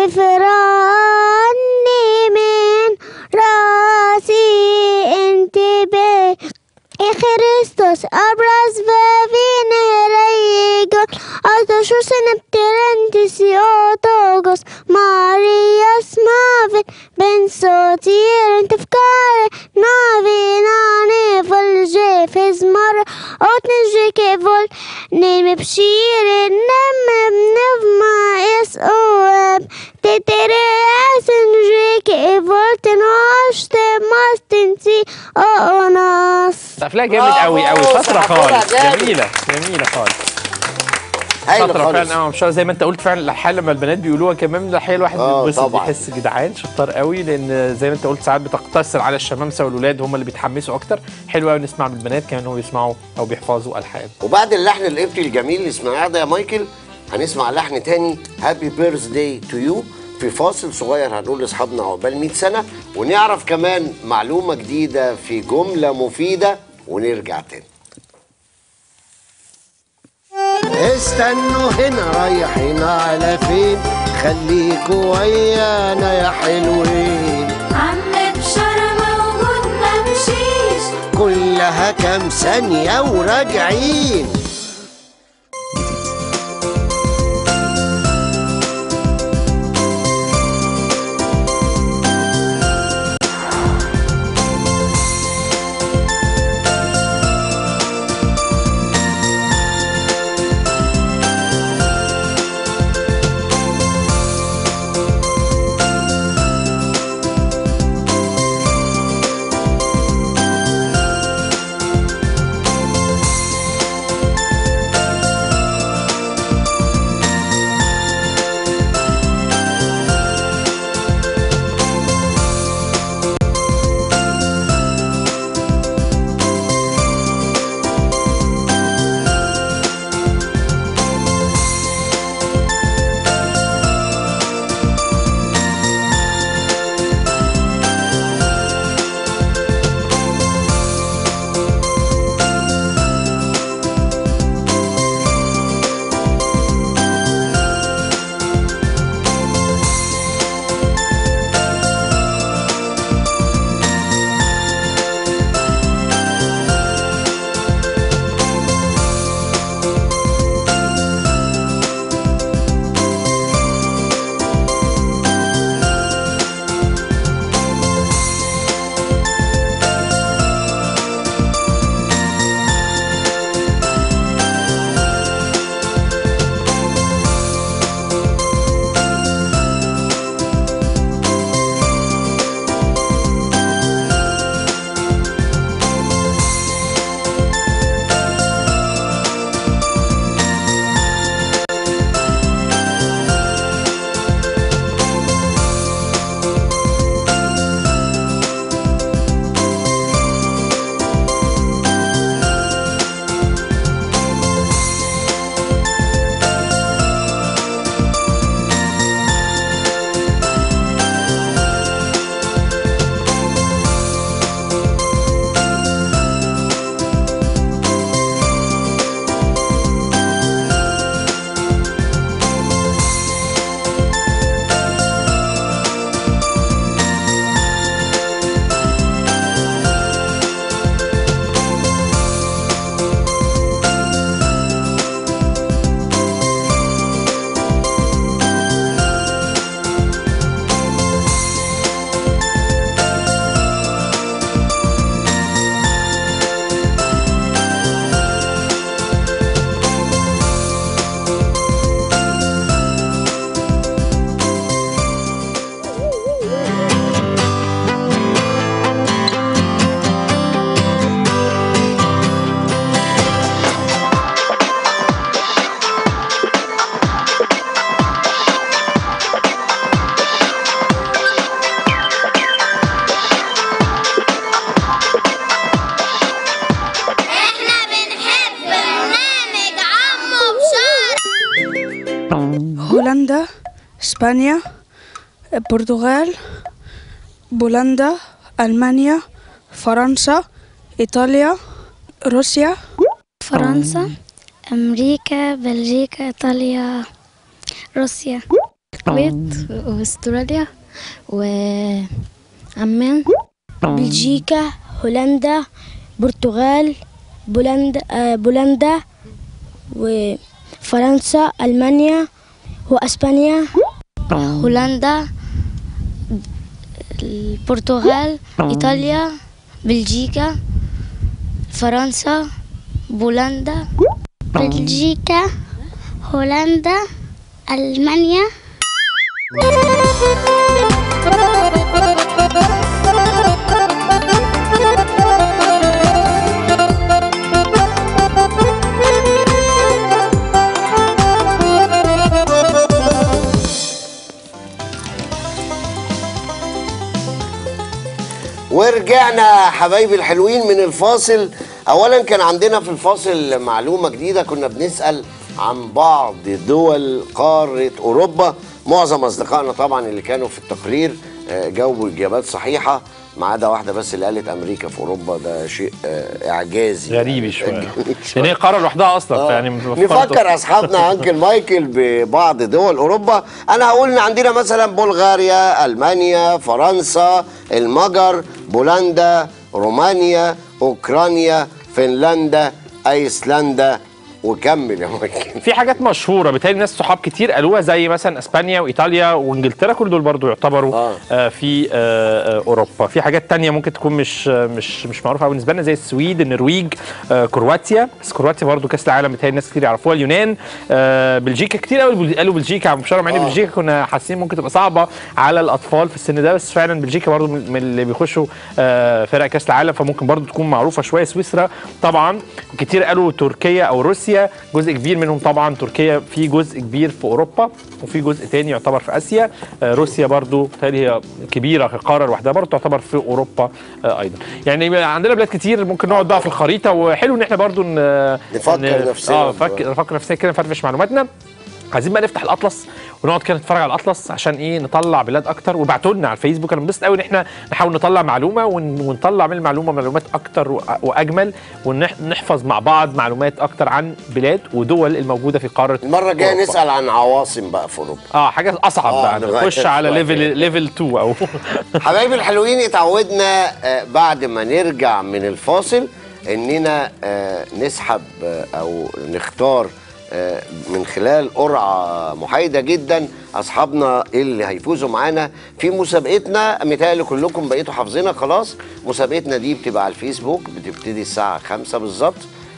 بفراني من راسي انت بي يا Kristus abras bevinerigon Autosus neptirentis iotogos Marias maven ben sotiren tefkare Navinane volje fizmar Otnje kevol Neme bshire nemme bnevma es oeb Tetere esenje kevol Tenoshte mastinsi onas سقف لها جامد برافو، قوي قوي شاطره سقفوا لها خالص جامد. جميله جميله خالص هايل شاطره خالص فعلا قوي مش زي ما انت قلت فعلا الحال لما البنات بيقولوها كمان الحقيقه الواحد آه، بيتبسط طبعاً. بيحس جدعان شطار قوي لان زي ما انت قلت ساعات بتقتصر على الشمامسه والولاد هم اللي بيتحمسوا اكتر حلو قوي نسمع من البنات كمان هم بيسمعوا او بيحفظوا الحان وبعد اللحن القبطي الجميل اللي سمعناه ده يا مايكل هنسمع لحن تاني هابي بيرث داي تو يو في فاصل صغير هنقول لاصحابنا عقبال 100 سنه ونعرف كمان معلومه جديده في جمله مفيده ونرجع تاني استنوا هنا رايحين على فين خليكوا ويانا يا حلوين عم بشارة موجود ممشيش كلها كام ثانية وراجعين احنا بنحب برنامج عمو بشارة هولندا اسبانيا البرتغال بولندا المانيا فرنسا ايطاليا روسيا فرنسا امريكا بلجيكا ايطاليا روسيا الكويت واستراليا وعمان بلجيكا هولندا برتغال بولندا آه، بولندا وفرنسا المانيا واسبانيا هولندا البرتغال ايطاليا بلجيكا فرنسا بولندا بلجيكا هولندا ألمانيا ورجعنا حبايبي الحلوين من الفاصل اولا كان عندنا في الفاصل معلومه جديده كنا بنسال عن بعض دول قارة أوروبا معظم أصدقائنا طبعا اللي كانوا في التقرير آه، جاوبوا إجابات صحيحة ما عدا واحدة بس اللي قالت أمريكا في أوروبا ده شيء آه، إعجازي غريب شويه جميل لان هي قاره لوحدها اصلا آه. فيعني نفكر اصحابنا انكل مايكل ببعض دول اوروبا انا هقول ان عندنا مثلا بلغاريا المانيا فرنسا المجر بولندا رومانيا اوكرانيا فنلندا ايسلندا وكمل يا مايكل في حاجات مشهوره بالتالي ناس صحاب كتير قالوها زي مثلا اسبانيا وايطاليا وانجلترا كل دول برضو يعتبروا آه. آه. في آه آه اوروبا في حاجات تانية ممكن تكون مش آه، مش مش معروفه أوي بالنسبه لنا زي السويد النرويج آه كرواتيا بس كرواتيا برضو كاس العالم بالتالي ناس كتير يعرفوها اليونان آه بلجيكا كتير قوي قالوا بلجيكا عم بشاره مع ان آه. بلجيكا كنا حاسين ممكن تبقى صعبه على الاطفال في السن ده بس فعلا بلجيكا برضو من من اللي بيخشوا آه فرق كاس العالم فممكن برضو تكون معروفه شويه سويسرا طبعا كتير قالوا تركيا او روسيا جزء كبير منهم طبعا تركيا في جزء كبير في اوروبا وفي جزء تاني يعتبر في اسيا آه روسيا برضو بالتالي هي كبيره كقاره لوحدها برضو تعتبر في اوروبا آه ايضا يعني عندنا بلاد كتير ممكن نقعد بقى في الخريطه وحلو ان احنا برضو ن- نفكر ن- نفسنا. اه نفك- نفكر نفسنا كده نفرفش معلوماتنا عايزين بقى نفتح الاطلس ونقعد كده نتفرج على الاطلس عشان ايه نطلع بلاد اكتر وابعتوا لنا على الفيسبوك انا انبسط قوي ان احنا نحاول نطلع معلومه ون- ونطلع من المعلومه معلومات اكتر وأ- واجمل ونحفظ مع بعض معلومات اكتر عن بلاد ودول الموجوده في قاره المره الجايه أوروبا. نسال عن عواصم بقى في اوروبا اه حاجه اصعب آه، بقى نغير نخش على شوية. ليفل ليفل 2 او حبايبي الحلوين اتعودنا آه، بعد ما نرجع من الفاصل اننا آه، نسحب آه، او نختار آه، من خلال قرعه محايده جدا اصحابنا اللي هيفوزوا معانا في مسابقتنا متهيألي كلكم بقيتوا حافظينها خلاص مسابقتنا دي بتبقى على الفيسبوك بتبتدي الساعه 5 بالظبط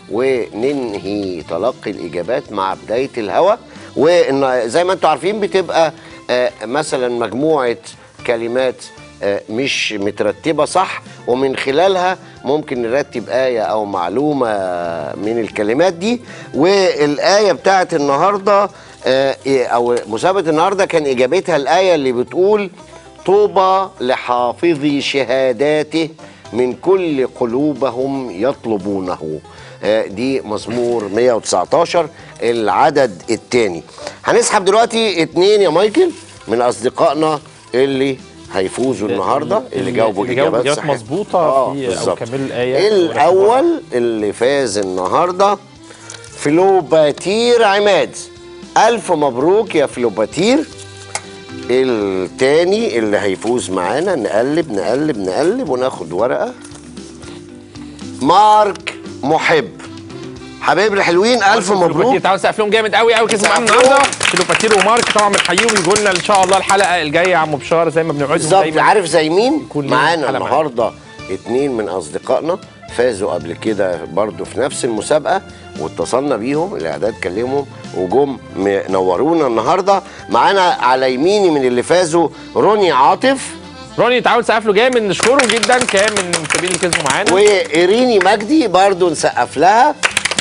وننهي تلقي الاجابات مع بدايه الهوا وزي ما انتم عارفين بتبقى آه، مثلا مجموعه كلمات آه، مش مترتبة صح ومن خلالها ممكن نرتب آية أو معلومة من الكلمات دي والآية بتاعت النهاردة آه، إيه، أو مسابقة النهاردة كان إجابتها الآية اللي بتقول طوبى لحافظي شهاداته من كل قلوبهم يطلبونه آه، دي مزمور 119 العدد الثاني هنسحب دلوقتي اتنين يا مايكل من أصدقائنا اللي هيفوزوا النهارده اللي جاوبوا اللي جاوبوا اجابات إجابات صحيحه مظبوطة آه، في- أو بالظبط. كملوا الآية. الاول اللي فاز النهارده فلوباتير عماد الف مبروك يا فلوباتير التاني اللي هيفوز معانا نقلب نقلب نقلب وناخد ورقه مارك محب حبايبي الحلوين الف مبروك كيلوباتير تعالوا نسقف لهم جامد قوي قوي كسبوا معانا نسقف لهم. النهارده كيلوباتير ومارك طبعا بنحييهم يجوا لنا ان شاء الله الحلقه الجايه يا عم بشاره زي ما بنوعدهم بالظبط دايما عارف زي مين يكون لنا معانا حلقة النهارده اتنين من اصدقائنا فازوا قبل كده برضو في نفس المسابقه واتصلنا بيهم الاعداد كلمهم وجم نورونا النهارده معانا على يميني من اللي فازوا روني عاطف روني تعالوا نسقف له جامد نشكره جدا كان من المسابقين اللي كسبوا معانا وإيريني مجدي برضو نسقف لها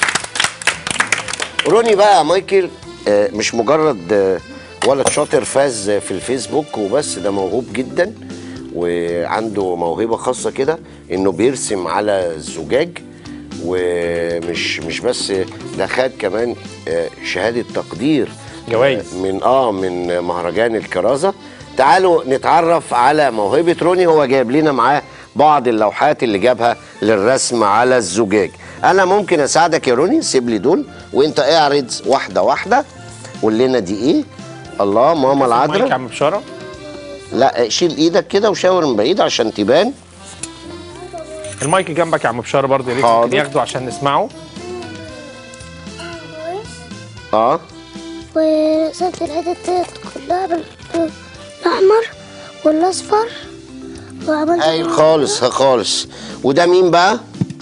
روني بقى يا مايكل آه، مش مجرد آه، ولد شاطر فاز في الفيسبوك وبس ده موهوب جدا وعنده موهبة خاصة كده انه بيرسم على الزجاج ومش مش بس ده خد كمان آه، شهادة تقدير جوائز. من اه من مهرجان الكرازة تعالوا نتعرف على موهبة روني هو جايب لنا معاه بعض اللوحات اللي جابها للرسم على الزجاج انا ممكن اساعدك يا روني سيب لي دول وانت اعرض واحدة واحدة قول لنا دي ايه الله ماما مايك يا العذراء عم بشاره لا شيل ايدك كده وشاور من بعيد عشان تبان المايك جنبك يا عم بشاره برضه يا ريت حاضر. ممكن ياخده عشان نسمعه اه ورسمت الحتت كلها بالأحمر والأصفر وعملت هايل خالص ها خالص وده مين بقى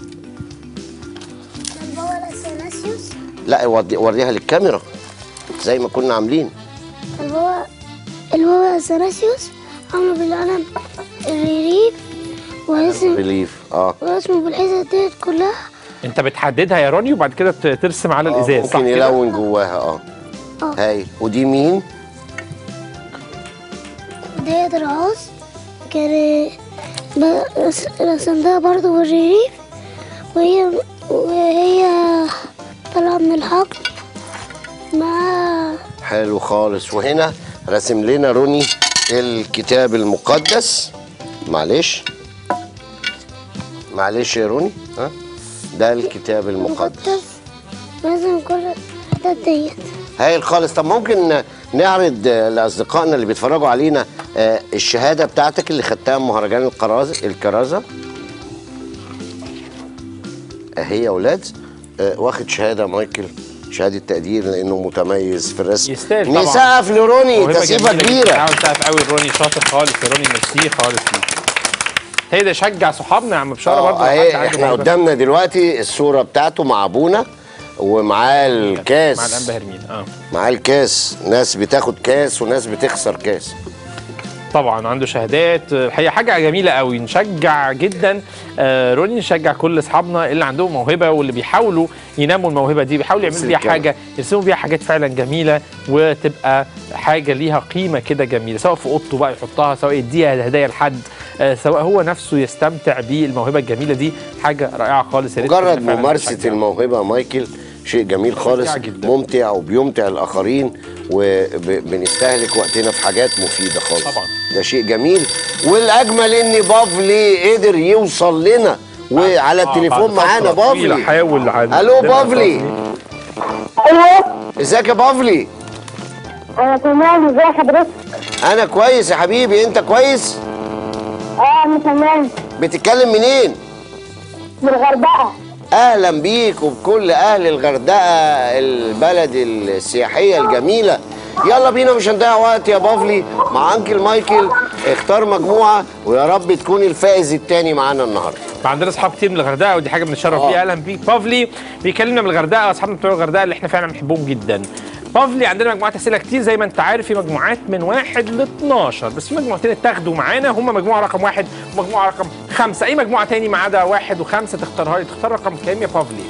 البابا الأثناسيوس لا ودي- وريها للكاميرا زي ما كنا عاملين البابا البابا الأثناسيوس عملوا بالقلم الريريف واسم بليف اه واسمه بالحتت ديت كلها انت بتحددها يا روني وبعد كده ت- ترسم على الازاز صح ممكن كده يلون جواها اه اه هاي ودي مين ديت رعاص كان ب- رس- رسمتها برضو بالريف وهي وهي طالعة من الحقل مع حلو خالص وهنا رسم لنا روني الكتاب المقدس معلش معلش يا روني ها ده الكتاب المقدس مقدس لازم كل الحاجات ديت هايل خالص طب ممكن نعرض آه، لاصدقائنا اللي بيتفرجوا علينا آه، الشهاده بتاعتك اللي خدتها من مهرجان القرازه الكرازه اهي يا اولاد آه، واخد شهاده مايكل شهاده تقدير لانه متميز في الرسم يستاهل طبعا نسقف لروني موهبة تسقيفه جميلة كبيره جداً. تعال نسقف قوي روني شاطر خالص يا روني ميرسي خالص ليك هي ده شجع صحابنا يا عم بشاره برضه اه اهي احنا قدامنا دلوقتي الصوره بتاعته مع ابونا ومعاه الكاس مع الانبا هرمين اه معاه الكاس ناس بتاخد كاس وناس بتخسر كاس طبعا عنده شهادات الحقيقه حاجه جميله قوي نشجع جدا آه، روني نشجع كل اصحابنا اللي عندهم موهبه واللي بيحاولوا ينموا الموهبه دي بيحاولوا يعملوا بيها سلكة. حاجه يرسموا بيها حاجات فعلا جميله وتبقى حاجه ليها قيمه كده جميله سواء في اوضته بقى يحطها سواء يديها هدايا لحد آه، سواء هو نفسه يستمتع بالموهبه الجميله دي حاجه رائعه خالص يا ريت مجرد كلنا فعلاً ممارسه نشجع. الموهبه يا مايكل شيء جميل خالص جداً. ممتع وبيمتع الاخرين وبنستهلك وقتنا في حاجات مفيده خالص طبعاً. ده شيء جميل والاجمل ان بافلي قدر يوصل لنا وعلى آه، التليفون بعد معانا فترة طويلة بافلي حاول عن- الو بافلي ايوه ازيك يا بافلي انا تمام ازي حضرتك انا كويس يا حبيبي انت كويس اه انا تمام بتتكلم منين من الغردقه اهلا بيك وبكل اهل الغردقه البلد السياحيه الجميله يلا بينا مش هنضيع وقت يا بافلي مع انكل مايكل اختار مجموعه ويا رب تكون الفائز التاني معانا النهارده عندنا اصحاب كتير من الغردقه ودي حاجه بنتشرف آه. بيها اهلا بيك بافلي بيكلمنا من الغردقه اصحابنا بتوع الغردقه اللي احنا فعلا بنحبهم جدا بافلي عندنا مجموعات اسئله كتير زي ما انت عارف في مجموعات من واحد ل 12 بس في مجموعتين اتاخدوا معانا هم مجموعه رقم واحد ومجموعه رقم خمسه اي مجموعه تاني ما عدا واحد وخمسه تختارها لي تختار رقم كام يا بافلي؟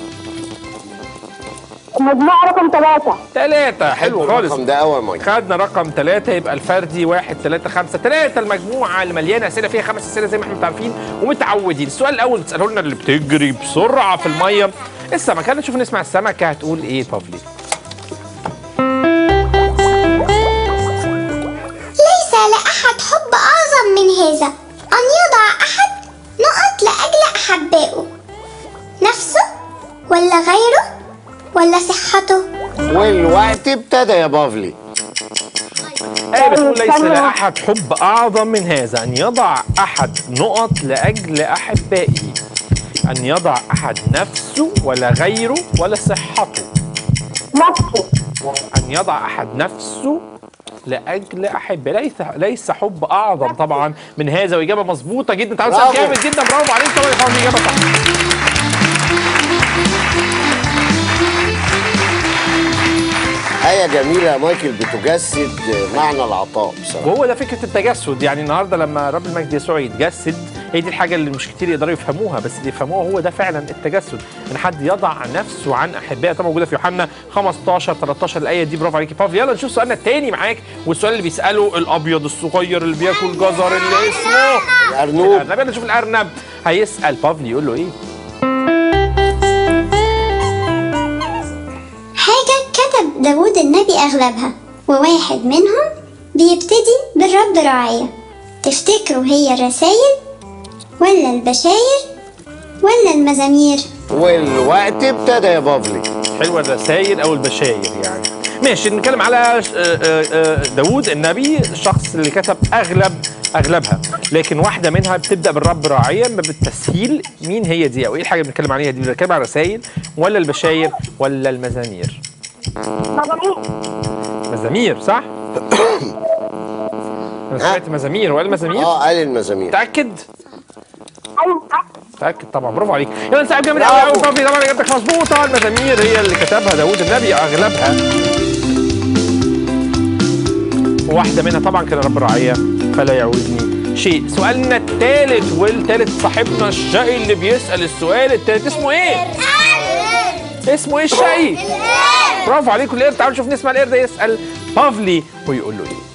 مجموعه رقم ثلاثه ثلاثة حلو خالص الرقم ده اول مايكل خدنا رقم ثلاثة يبقى الفردي واحد ثلاثة خمسة ثلاثة المجموعة اللي مليانة أسئلة فيها خمس أسئلة زي ما احنا متعرفين ومتعودين السؤال الأول بتسأله لنا اللي بتجري بسرعة في المية السمكة نشوف نسمع السمكة هتقول إيه بافلي ليس لأحد حب أعظم من هذا أن يضع أحد نقط لأجل أحبائه نفسه ولا غيره ولا صحته والوقت ابتدى يا بافلي آية بتقول ليس لأحد حب أعظم من هذا أن يضع أحد نقط لأجل أحبائه أن يضع أحد نفسه ولا غيره ولا صحته نفسه أن يضع أحد نفسه لأجل أحبه ليس ليس حب أعظم طبعا من هذا وإجابة مظبوطة جدا تعالوا سؤال برافو. جامد جدا برافو عليك طبعا يا فندم إجابة صح آية جميلة يا مايكل بتجسد معنى العطاء بصراحة وهو ده فكره التجسد يعني النهارده لما رب المجد يسوع يتجسد هي دي الحاجه اللي مش كتير يقدروا يفهموها بس اللي يفهموها هو ده فعلا التجسد ان حد يضع نفسه عن احبائه طبعا موجوده في يوحنا 15 13 الايه دي برافو عليك يا بافل يلا نشوف سؤالنا التاني معاك والسؤال اللي بيساله الابيض الصغير اللي بياكل جزر اللي اسمه الأرنوب الارنب يلا نشوف الارنب هيسال بافل يقول له ايه حاجة كتب داود النبي أغلبها وواحد منهم بيبتدي بالرب راعية تفتكروا هي الرسايل ولا البشاير ولا المزامير والوقت ابتدى يا بافلي حلوه الرسائل او البشاير يعني ماشي نتكلم على ش- آه، آه، آه، داوود النبي الشخص اللي كتب اغلب اغلبها لكن واحده منها بتبدا بالرب راعيا بالتسهيل مين هي دي او ايه الحاجه اللي بنتكلم عليها دي بنتكلم على الرسائل ولا البشاير ولا المزامير مزامير صح انا سمعت مزامير ولا المزامير اه قال المزامير متاكد متاكد طبعا برافو عليك يلا نسحب جامد قوي قوي برافو. بافي طبعا اجابتك مظبوطه المزامير هي اللي كتبها داوود النبي اغلبها واحده منها طبعا كان رب الرعيه فلا يعوزني شيء سؤالنا الثالث والثالث صاحبنا الشقي اللي بيسال السؤال الثالث اسمه ايه اسمه ايه الشقي برافو عليكم القرد تعالوا نشوف نسمع القرد يسال بافلي ويقول له ايه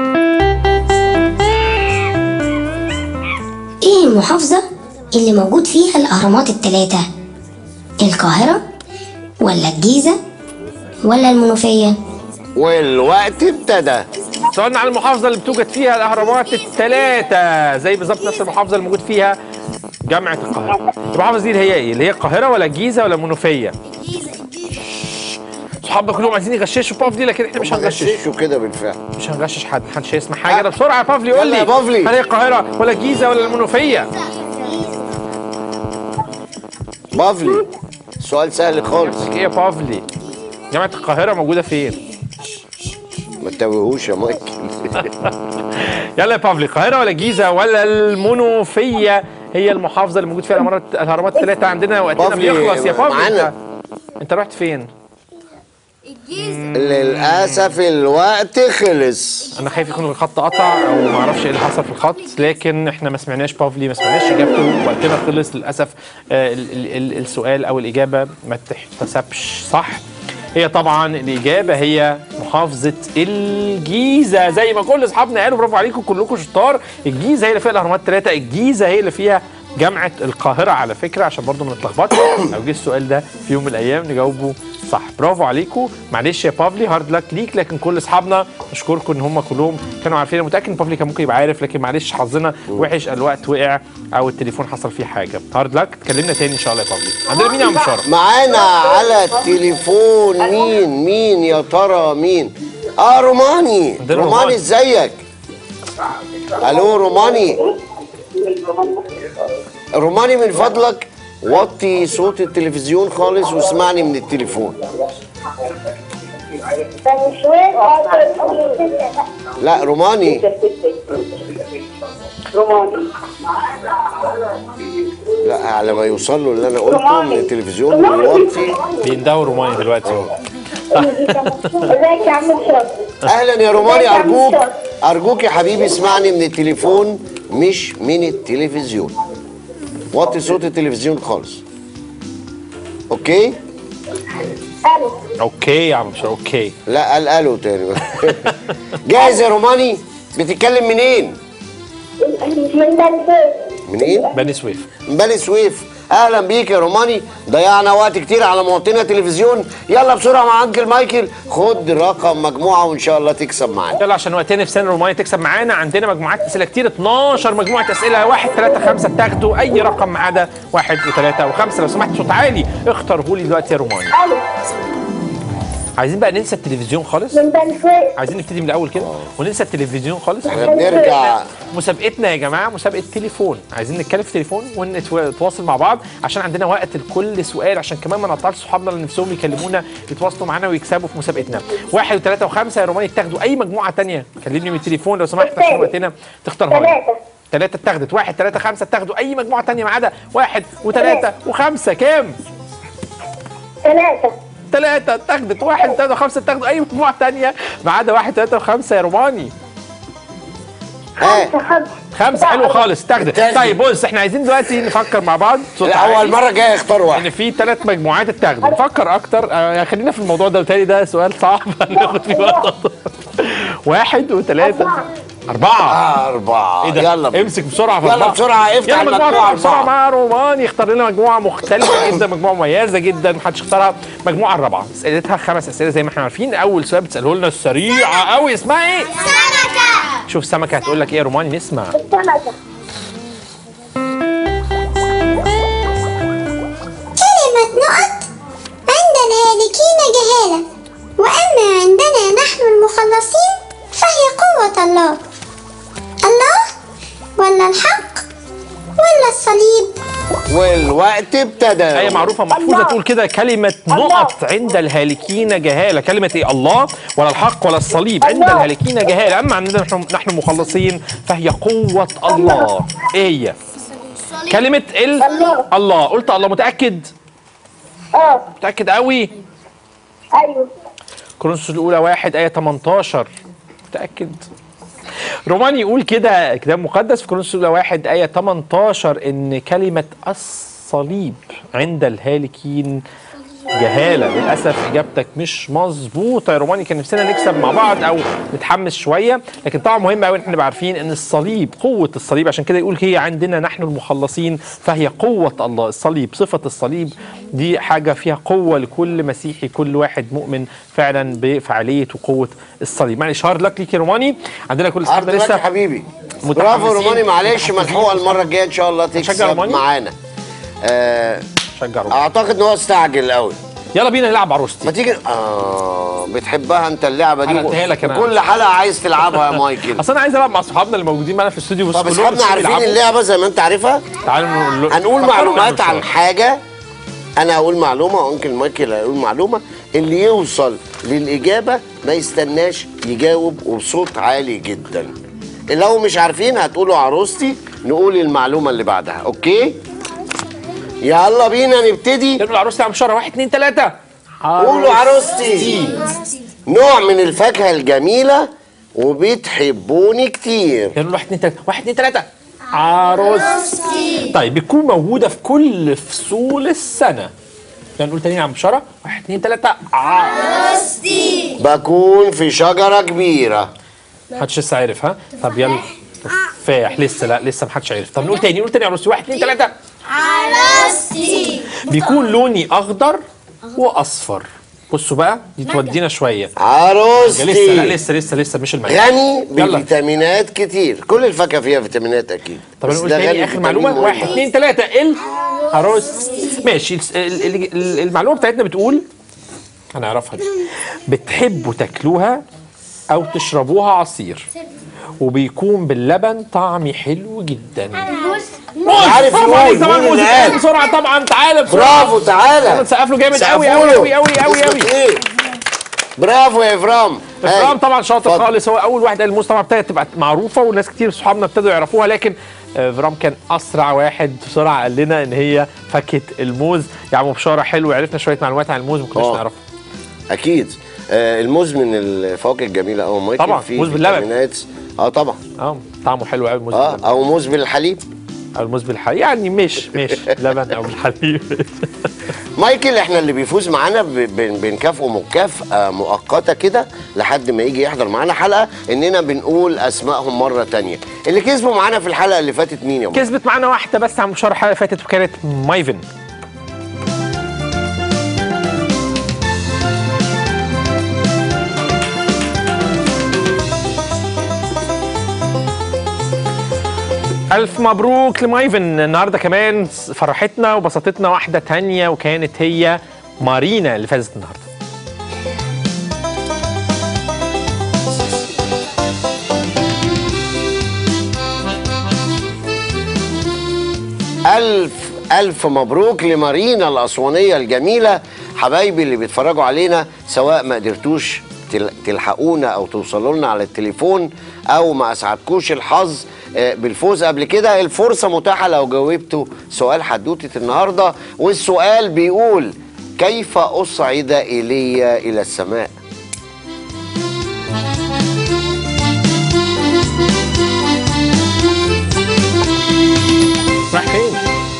ايه المحافظة اللي موجود فيها الأهرامات التلاتة؟ القاهرة ولا الجيزة ولا المنوفية والوقت ابتدى سؤالنا عن المحافظة اللي بتوجد فيها الأهرامات الثلاثة زي بالظبط نفس المحافظة اللي موجود فيها جامعة القاهرة المحافظة دي اللي هي إيه؟ اللي هي القاهرة ولا الجيزة ولا المنوفية؟ صحابنا كلهم عايزين يغششوا بافلي لكن احنا مش هنغشش غششوا كده بالفعل مش هنغشش حد محدش هيسمع حاجة يلا بسرعة يا بافلي قول يلا لي يا بافلي. هل هي القاهرة ولا الجيزة ولا المنوفية؟ بافلي سؤال سهل خالص ايه يا بافلي؟ جامعة القاهرة موجودة فين؟ ما تتوهوش يا مايكل يلا يا بافلي القاهرة ولا الجيزة ولا المنوفية هي المحافظة اللي موجود فيها الأهرامات الأهرامات الثلاثة عندنا وقتنا بافلي بيخلص يا بافلي معانا. انت, انت رحت فين؟ للاسف الوقت خلص انا خايف يكون الخط قطع او ما اعرفش ايه اللي حصل في الخط لكن احنا ما سمعناش بافلي ما سمعناش اجابته وقتنا خلص للاسف آه، ال- ال- ال- السؤال او الاجابه ما تحتسبش صح هي طبعا الاجابه هي محافظه الجيزه زي ما كل اصحابنا قالوا برافو عليكم كلكم شطار الجيزه هي اللي فيها الاهرامات الثلاثه الجيزه هي اللي فيها جامعه القاهره على فكره عشان برضو ما نتلخبطش لو جه السؤال ده في يوم من الايام نجاوبه صح برافو عليكم معلش يا بافلي هارد لك ليك لكن كل اصحابنا نشكركم ان هم كلهم كانوا عارفين أنا متاكد ان بافلي كان ممكن يبقى عارف لكن معلش حظنا وحش الوقت وقع او التليفون حصل فيه حاجه هارد لك تكلمنا تاني ان شاء الله يا بافلي عندنا مين يا عم بشاره معانا على التليفون مين مين يا ترى مين اه روماني عندنا روماني روماني. ازيك الو روماني روماني من فضلك وطي صوت التلفزيون خالص واسمعني من التليفون لا روماني لا على ما يوصل له اللي انا قلته من التلفزيون ويوطي بيندهوا روماني دلوقتي ازيك يا عم شاطر اهلا يا روماني ارجوك ارجوك يا حبيبي اسمعني من التليفون مش من التلفزيون وطي صوت التلفزيون خالص اوكي الو اوكي يا عم بشاره اوكي لا قال الو تاني جاهز يا روماني بتتكلم منين من بلديه منين بني سويف من بني سويف اهلا بيك يا روماني ضيعنا وقت كتير على معطينا تلفزيون يلا بسرعه مع انكل مايكل خد رقم مجموعه وان شاء الله تكسب معانا يلا عشان وقتنا في سنه رومانيا تكسب معانا عندنا مجموعات اسئله كتير 12 مجموعه اسئله 1 3 5 تاخدوا اي رقم ما عدا 1 و3 و5 لو سمحت صوت عالي اختاره لي دلوقتي يا روماني الو عايزين بقى ننسى التلفزيون خالص من بلديه عايزين نبتدي من الاول كده وننسى التلفزيون خالص احنا بنرجع مسابقتنا يا جماعه مسابقه تليفون عايزين نتكلم في تليفون ونتواصل مع بعض عشان عندنا وقت لكل سؤال عشان كمان ما نقطعش صحابنا اللي نفسهم يكلمونا يتواصلوا معانا ويكسبوا في مسابقتنا واحد وثلاثه وخمسه يا روماني تاخدوا اي مجموعه تانية كلمني من التليفون لو سمحت عشان وقتنا تختارها لي. ثلاثة ثلاثة اتاخدت واحد ثلاثة خمسة اتاخدوا أي مجموعة تانية ما عدا واحد وثلاثة وخمسة كام؟ ثلاثة ثلاثة اتاخدت واحد ثلاثة وخمسة اتاخدوا أي مجموعة تانية ما عدا واحد ثلاثة وخمسة يا روماني ها خمسة خمسة حلو خالص اتاخدت اتاخدت. طيب بص احنا عايزين دلوقتي نفكر مع بعض صوت الاول عالي. مره جايه اختار واحد ان في ثلاث مجموعات اتاخدوا نفكر اكتر آه خلينا في الموضوع ده بالتالي ده سؤال صعب هناخد فيه وقت واحد وثلاثة أربعة اربعه ايه ده؟ يلا بينا. امسك بسرعة في يلا أربعة. بسرعه افتح يلا المجموعه مجموعة بسرعة اربعه مع رومان يختار لنا مجموعة مختلفة جدا مجموعة مميزة جدا محدش اختارها المجموعة الرابعة اسئلتها خمس اسئلة زي ما احنا عارفين أول سؤال بتسأله لنا سريعة قوي اسمها ايه؟ سمكة شوف سمكة هتقول لك ايه يا روماني نسمع سمكة كلمة نقط عند الهالكين جهالة وأما عندنا نحن المخلصين فهي قوة الله الله ولا الحق ولا الصليب والوقت ابتدى آية معروفة محفوظة تقول كده كلمة نقط عند الهالكين جهالة كلمة ايه الله ولا الحق ولا الصليب عند الهالكين جهالة أما عندنا نحن نحن مخلصين فهي قوة الله ايه هي؟ كلمة ال الله. الله قلت الله متأكد اه متأكد قوي ايوه كورنثوس الأولى واحد آية 18 متأكد روماني يقول كده كتاب مقدس في كورنثوس الأولى واحد آية 18 إن كلمة الصليب عند الهالكين جهاله للاسف اجابتك مش مظبوطه يا روماني كان نفسنا نكسب مع بعض او نتحمس شويه لكن طبعا مهم قوي ان احنا نبقى عارفين ان الصليب قوه الصليب عشان كده يقول هي عندنا نحن المخلصين فهي قوه الله الصليب صفه الصليب دي حاجه فيها قوه لكل مسيحي كل واحد مؤمن فعلا بفعاليه وقوه الصليب معلش هارد لك ليك يا روماني عندنا كل عرض اصحابنا لك يا لسه حبيبي متحمسين. برافو روماني معلش ملحوقه المره الجايه ان شاء الله تكسب روماني؟ معانا آه شجع روماني اعتقد ان هو استعجل قوي يلا بينا نلعب عروستي ما تيجي اه بتحبها انت اللعبه دي حرقتها لك أنا. كل حلقه عايز تلعبها يا مايكل اصل انا عايز العب مع صحابنا اللي موجودين معانا في الاستوديو بس طب كلهم اصحابنا نفسهم عارفين يلعبوا. اللعبه زي ما انت عارفها تعالوا نقول هنقول فكروا معلومات بالمشوار. عن حاجه انا هقول معلومه وانكل مايكل هيقول معلومه اللي يوصل للاجابه ما يستناش يجاوب وبصوت عالي جدا لو مش عارفين هتقولوا عروستي نقول المعلومه اللي بعدها اوكي يلا بينا نبتدي نقول عروستي عم شهر واحد اتنين تلاته قولوا عروستي نوع من الفاكهه الجميله وبتحبوني كتير يلا واحد اتنين تلاته واحد اتنين تلاته عروستي طيب بتكون موجوده في كل فصول السنه يلا نقول تاني يا عم بشاره واحد اتنين تلاته عروستي بكون في شجره كبيره محدش لسه عارف ها طب يلا تفاح لسه لا لسه محدش عارف طب نقول تاني نقول تاني يا عروستي واحد اتنين تلاته عروستي بيكون لوني اخضر واصفر بصوا بقى دي تودينا شويه لسه لا عروستي لسه لسه لسه مش المانجا غني يلا. بفيتامينات كتير كل الفاكهه فيها فيتامينات اكيد طب بس نقول ده تاني غني اخر بفيتامين معلومه مهم. واحد اتنين تلاته ال عروس ماشي الس- ال- ال- ال- المعلومه بتاعتنا بتقول هنعرفها دي بتحبوا تاكلوها او تشربوها عصير وبيكون باللبن طعمي حلو جدا عارف برافو يقول عليك طبعا مين موز اللي تعالى قال بسرعه طبعا تعالى بسرعه برافو تعالى نسقف له جامد سقفوا قوي قوي له. قوي قوي قوي قوي اسمك إيه؟ برافو يا افرام افرام هاي. طبعا شاطر اتفضل. خالص هو اول واحد قال الموز طبعا ابتدت تبقى معروفه والناس كتير صحابنا ابتدوا يعرفوها لكن آه، افرام كان اسرع واحد بسرعه قال لنا ان هي فاكهه الموز يا عم بشاره حلو عرفنا شويه معلومات عن الموز ما كناش آه. نعرفها اكيد آه الموز من الفواكه الجميله قوي مايكل طبعا، فيه موز باللبن. فيتامينات. اه طبعا اه طعمه حلو قوي الموز اه باللبن. او موز بالحليب او الموز بالحليب يعني مش مش لبن او بالحليب مايكل احنا اللي بيفوز معانا ب- بن- بنكافئه مكافأة مؤقتة كده لحد ما يجي يحضر معانا حلقة اننا بنقول اسمائهم مرة تانية اللي كسبوا معانا في الحلقة اللي فاتت مين يا مايكل؟ كسبت معانا واحده بس عم بشاره الحلقه اللي فاتت وكانت مايفن ألف مبروك لمايفن النهارده كمان فرحتنا وبسطتنا واحدة تانية وكانت هي مارينا اللي فازت النهارده ألف ألف مبروك لمارينا الأسوانية الجميلة حبايبي اللي بيتفرجوا علينا سواء ما قدرتوش تل- تلحقونا أو توصلوا لنا على التليفون أو ما أسعدكوش الحظ آه، بالفوز قبل كده الفرصة متاحة لو جاوبتوا سؤال حدوتة النهاردة والسؤال بيقول كيف أصعد إيليا إلى السماء راح فين؟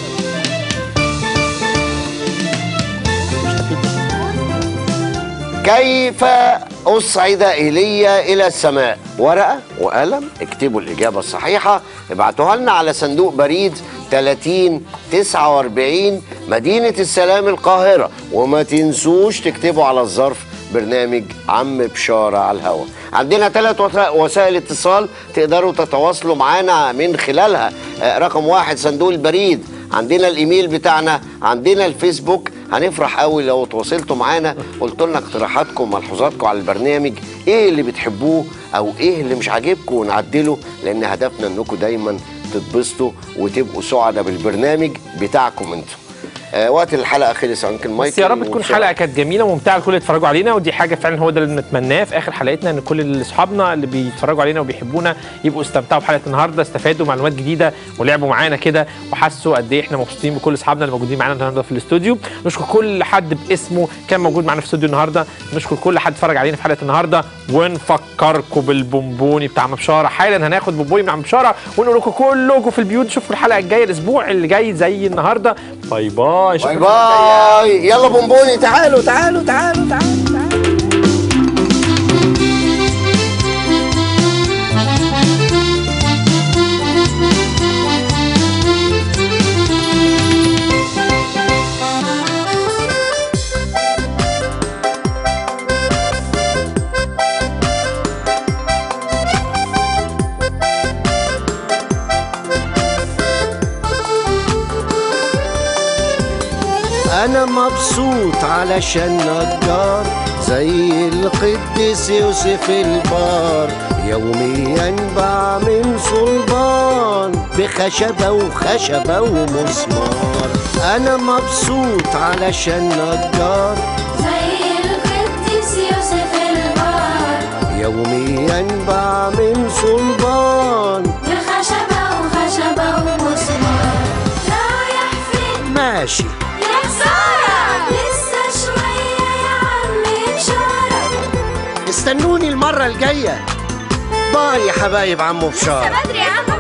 كيف أصعد إيليا إلى السماء ورقة وقلم اكتبوا الإجابة الصحيحة ابعتوها لنا على صندوق بريد 30 49 مدينة السلام القاهرة وما تنسوش تكتبوا على الظرف برنامج عم بشارة على الهواء عندنا ثلاث وسائل اتصال تقدروا تتواصلوا معانا من خلالها آه، رقم واحد صندوق البريد عندنا الايميل بتاعنا عندنا الفيسبوك هنفرح قوي لو تواصلتوا معانا قلتوا لنا اقتراحاتكم ملحوظاتكم على البرنامج ايه اللي بتحبوه او ايه اللي مش عاجبكم ونعدله لان هدفنا انكم دايما تتبسطوا وتبقوا سعداء بالبرنامج بتاعكم انتم آه وقت الحلقه خلص يا انكل مايكل بس يا رب تكون وبسرعة. حلقه كانت جميله وممتعه لكل اللي اتفرجوا علينا ودي حاجه فعلا هو ده اللي نتمناه في اخر حلقتنا ان كل اللي اصحابنا اللي بيتفرجوا علينا وبيحبونا يبقوا استمتعوا بحلقه النهارده استفادوا معلومات جديده ولعبوا معانا كده وحسوا قد ايه احنا مبسوطين بكل اصحابنا اللي موجودين معانا النهارده في الاستوديو نشكر كل حد باسمه كان موجود معانا في الاستوديو النهارده نشكر كل حد اتفرج علينا في حلقه النهارده ونفكركم بالبونبوني بتاع عم بشاره حالا هناخد بونبوني من عم بشاره ونقول لكم كلكم في البيوت شوفوا الحلقه الجايه الاسبوع اللي جاي زي النهارده باي باي باي باي شكرا باي يلا بونبوني تعالوا تعالوا تعالوا تعالوا انا مبسوط علشان نجار زي القديس يوسف البار يوميا بعمل صلبان بخشبة وخشبة ومسمار انا مبسوط علشان نجار زي القديس يوسف البار يوميا بعمل صلبان بخشبة وخشبة ومسمار رايح فين ماشي يا خسارة لسه شوية يا عم بشارة استنوني المرة الجاية باي يا حبايب عمو بشار بدري يا عم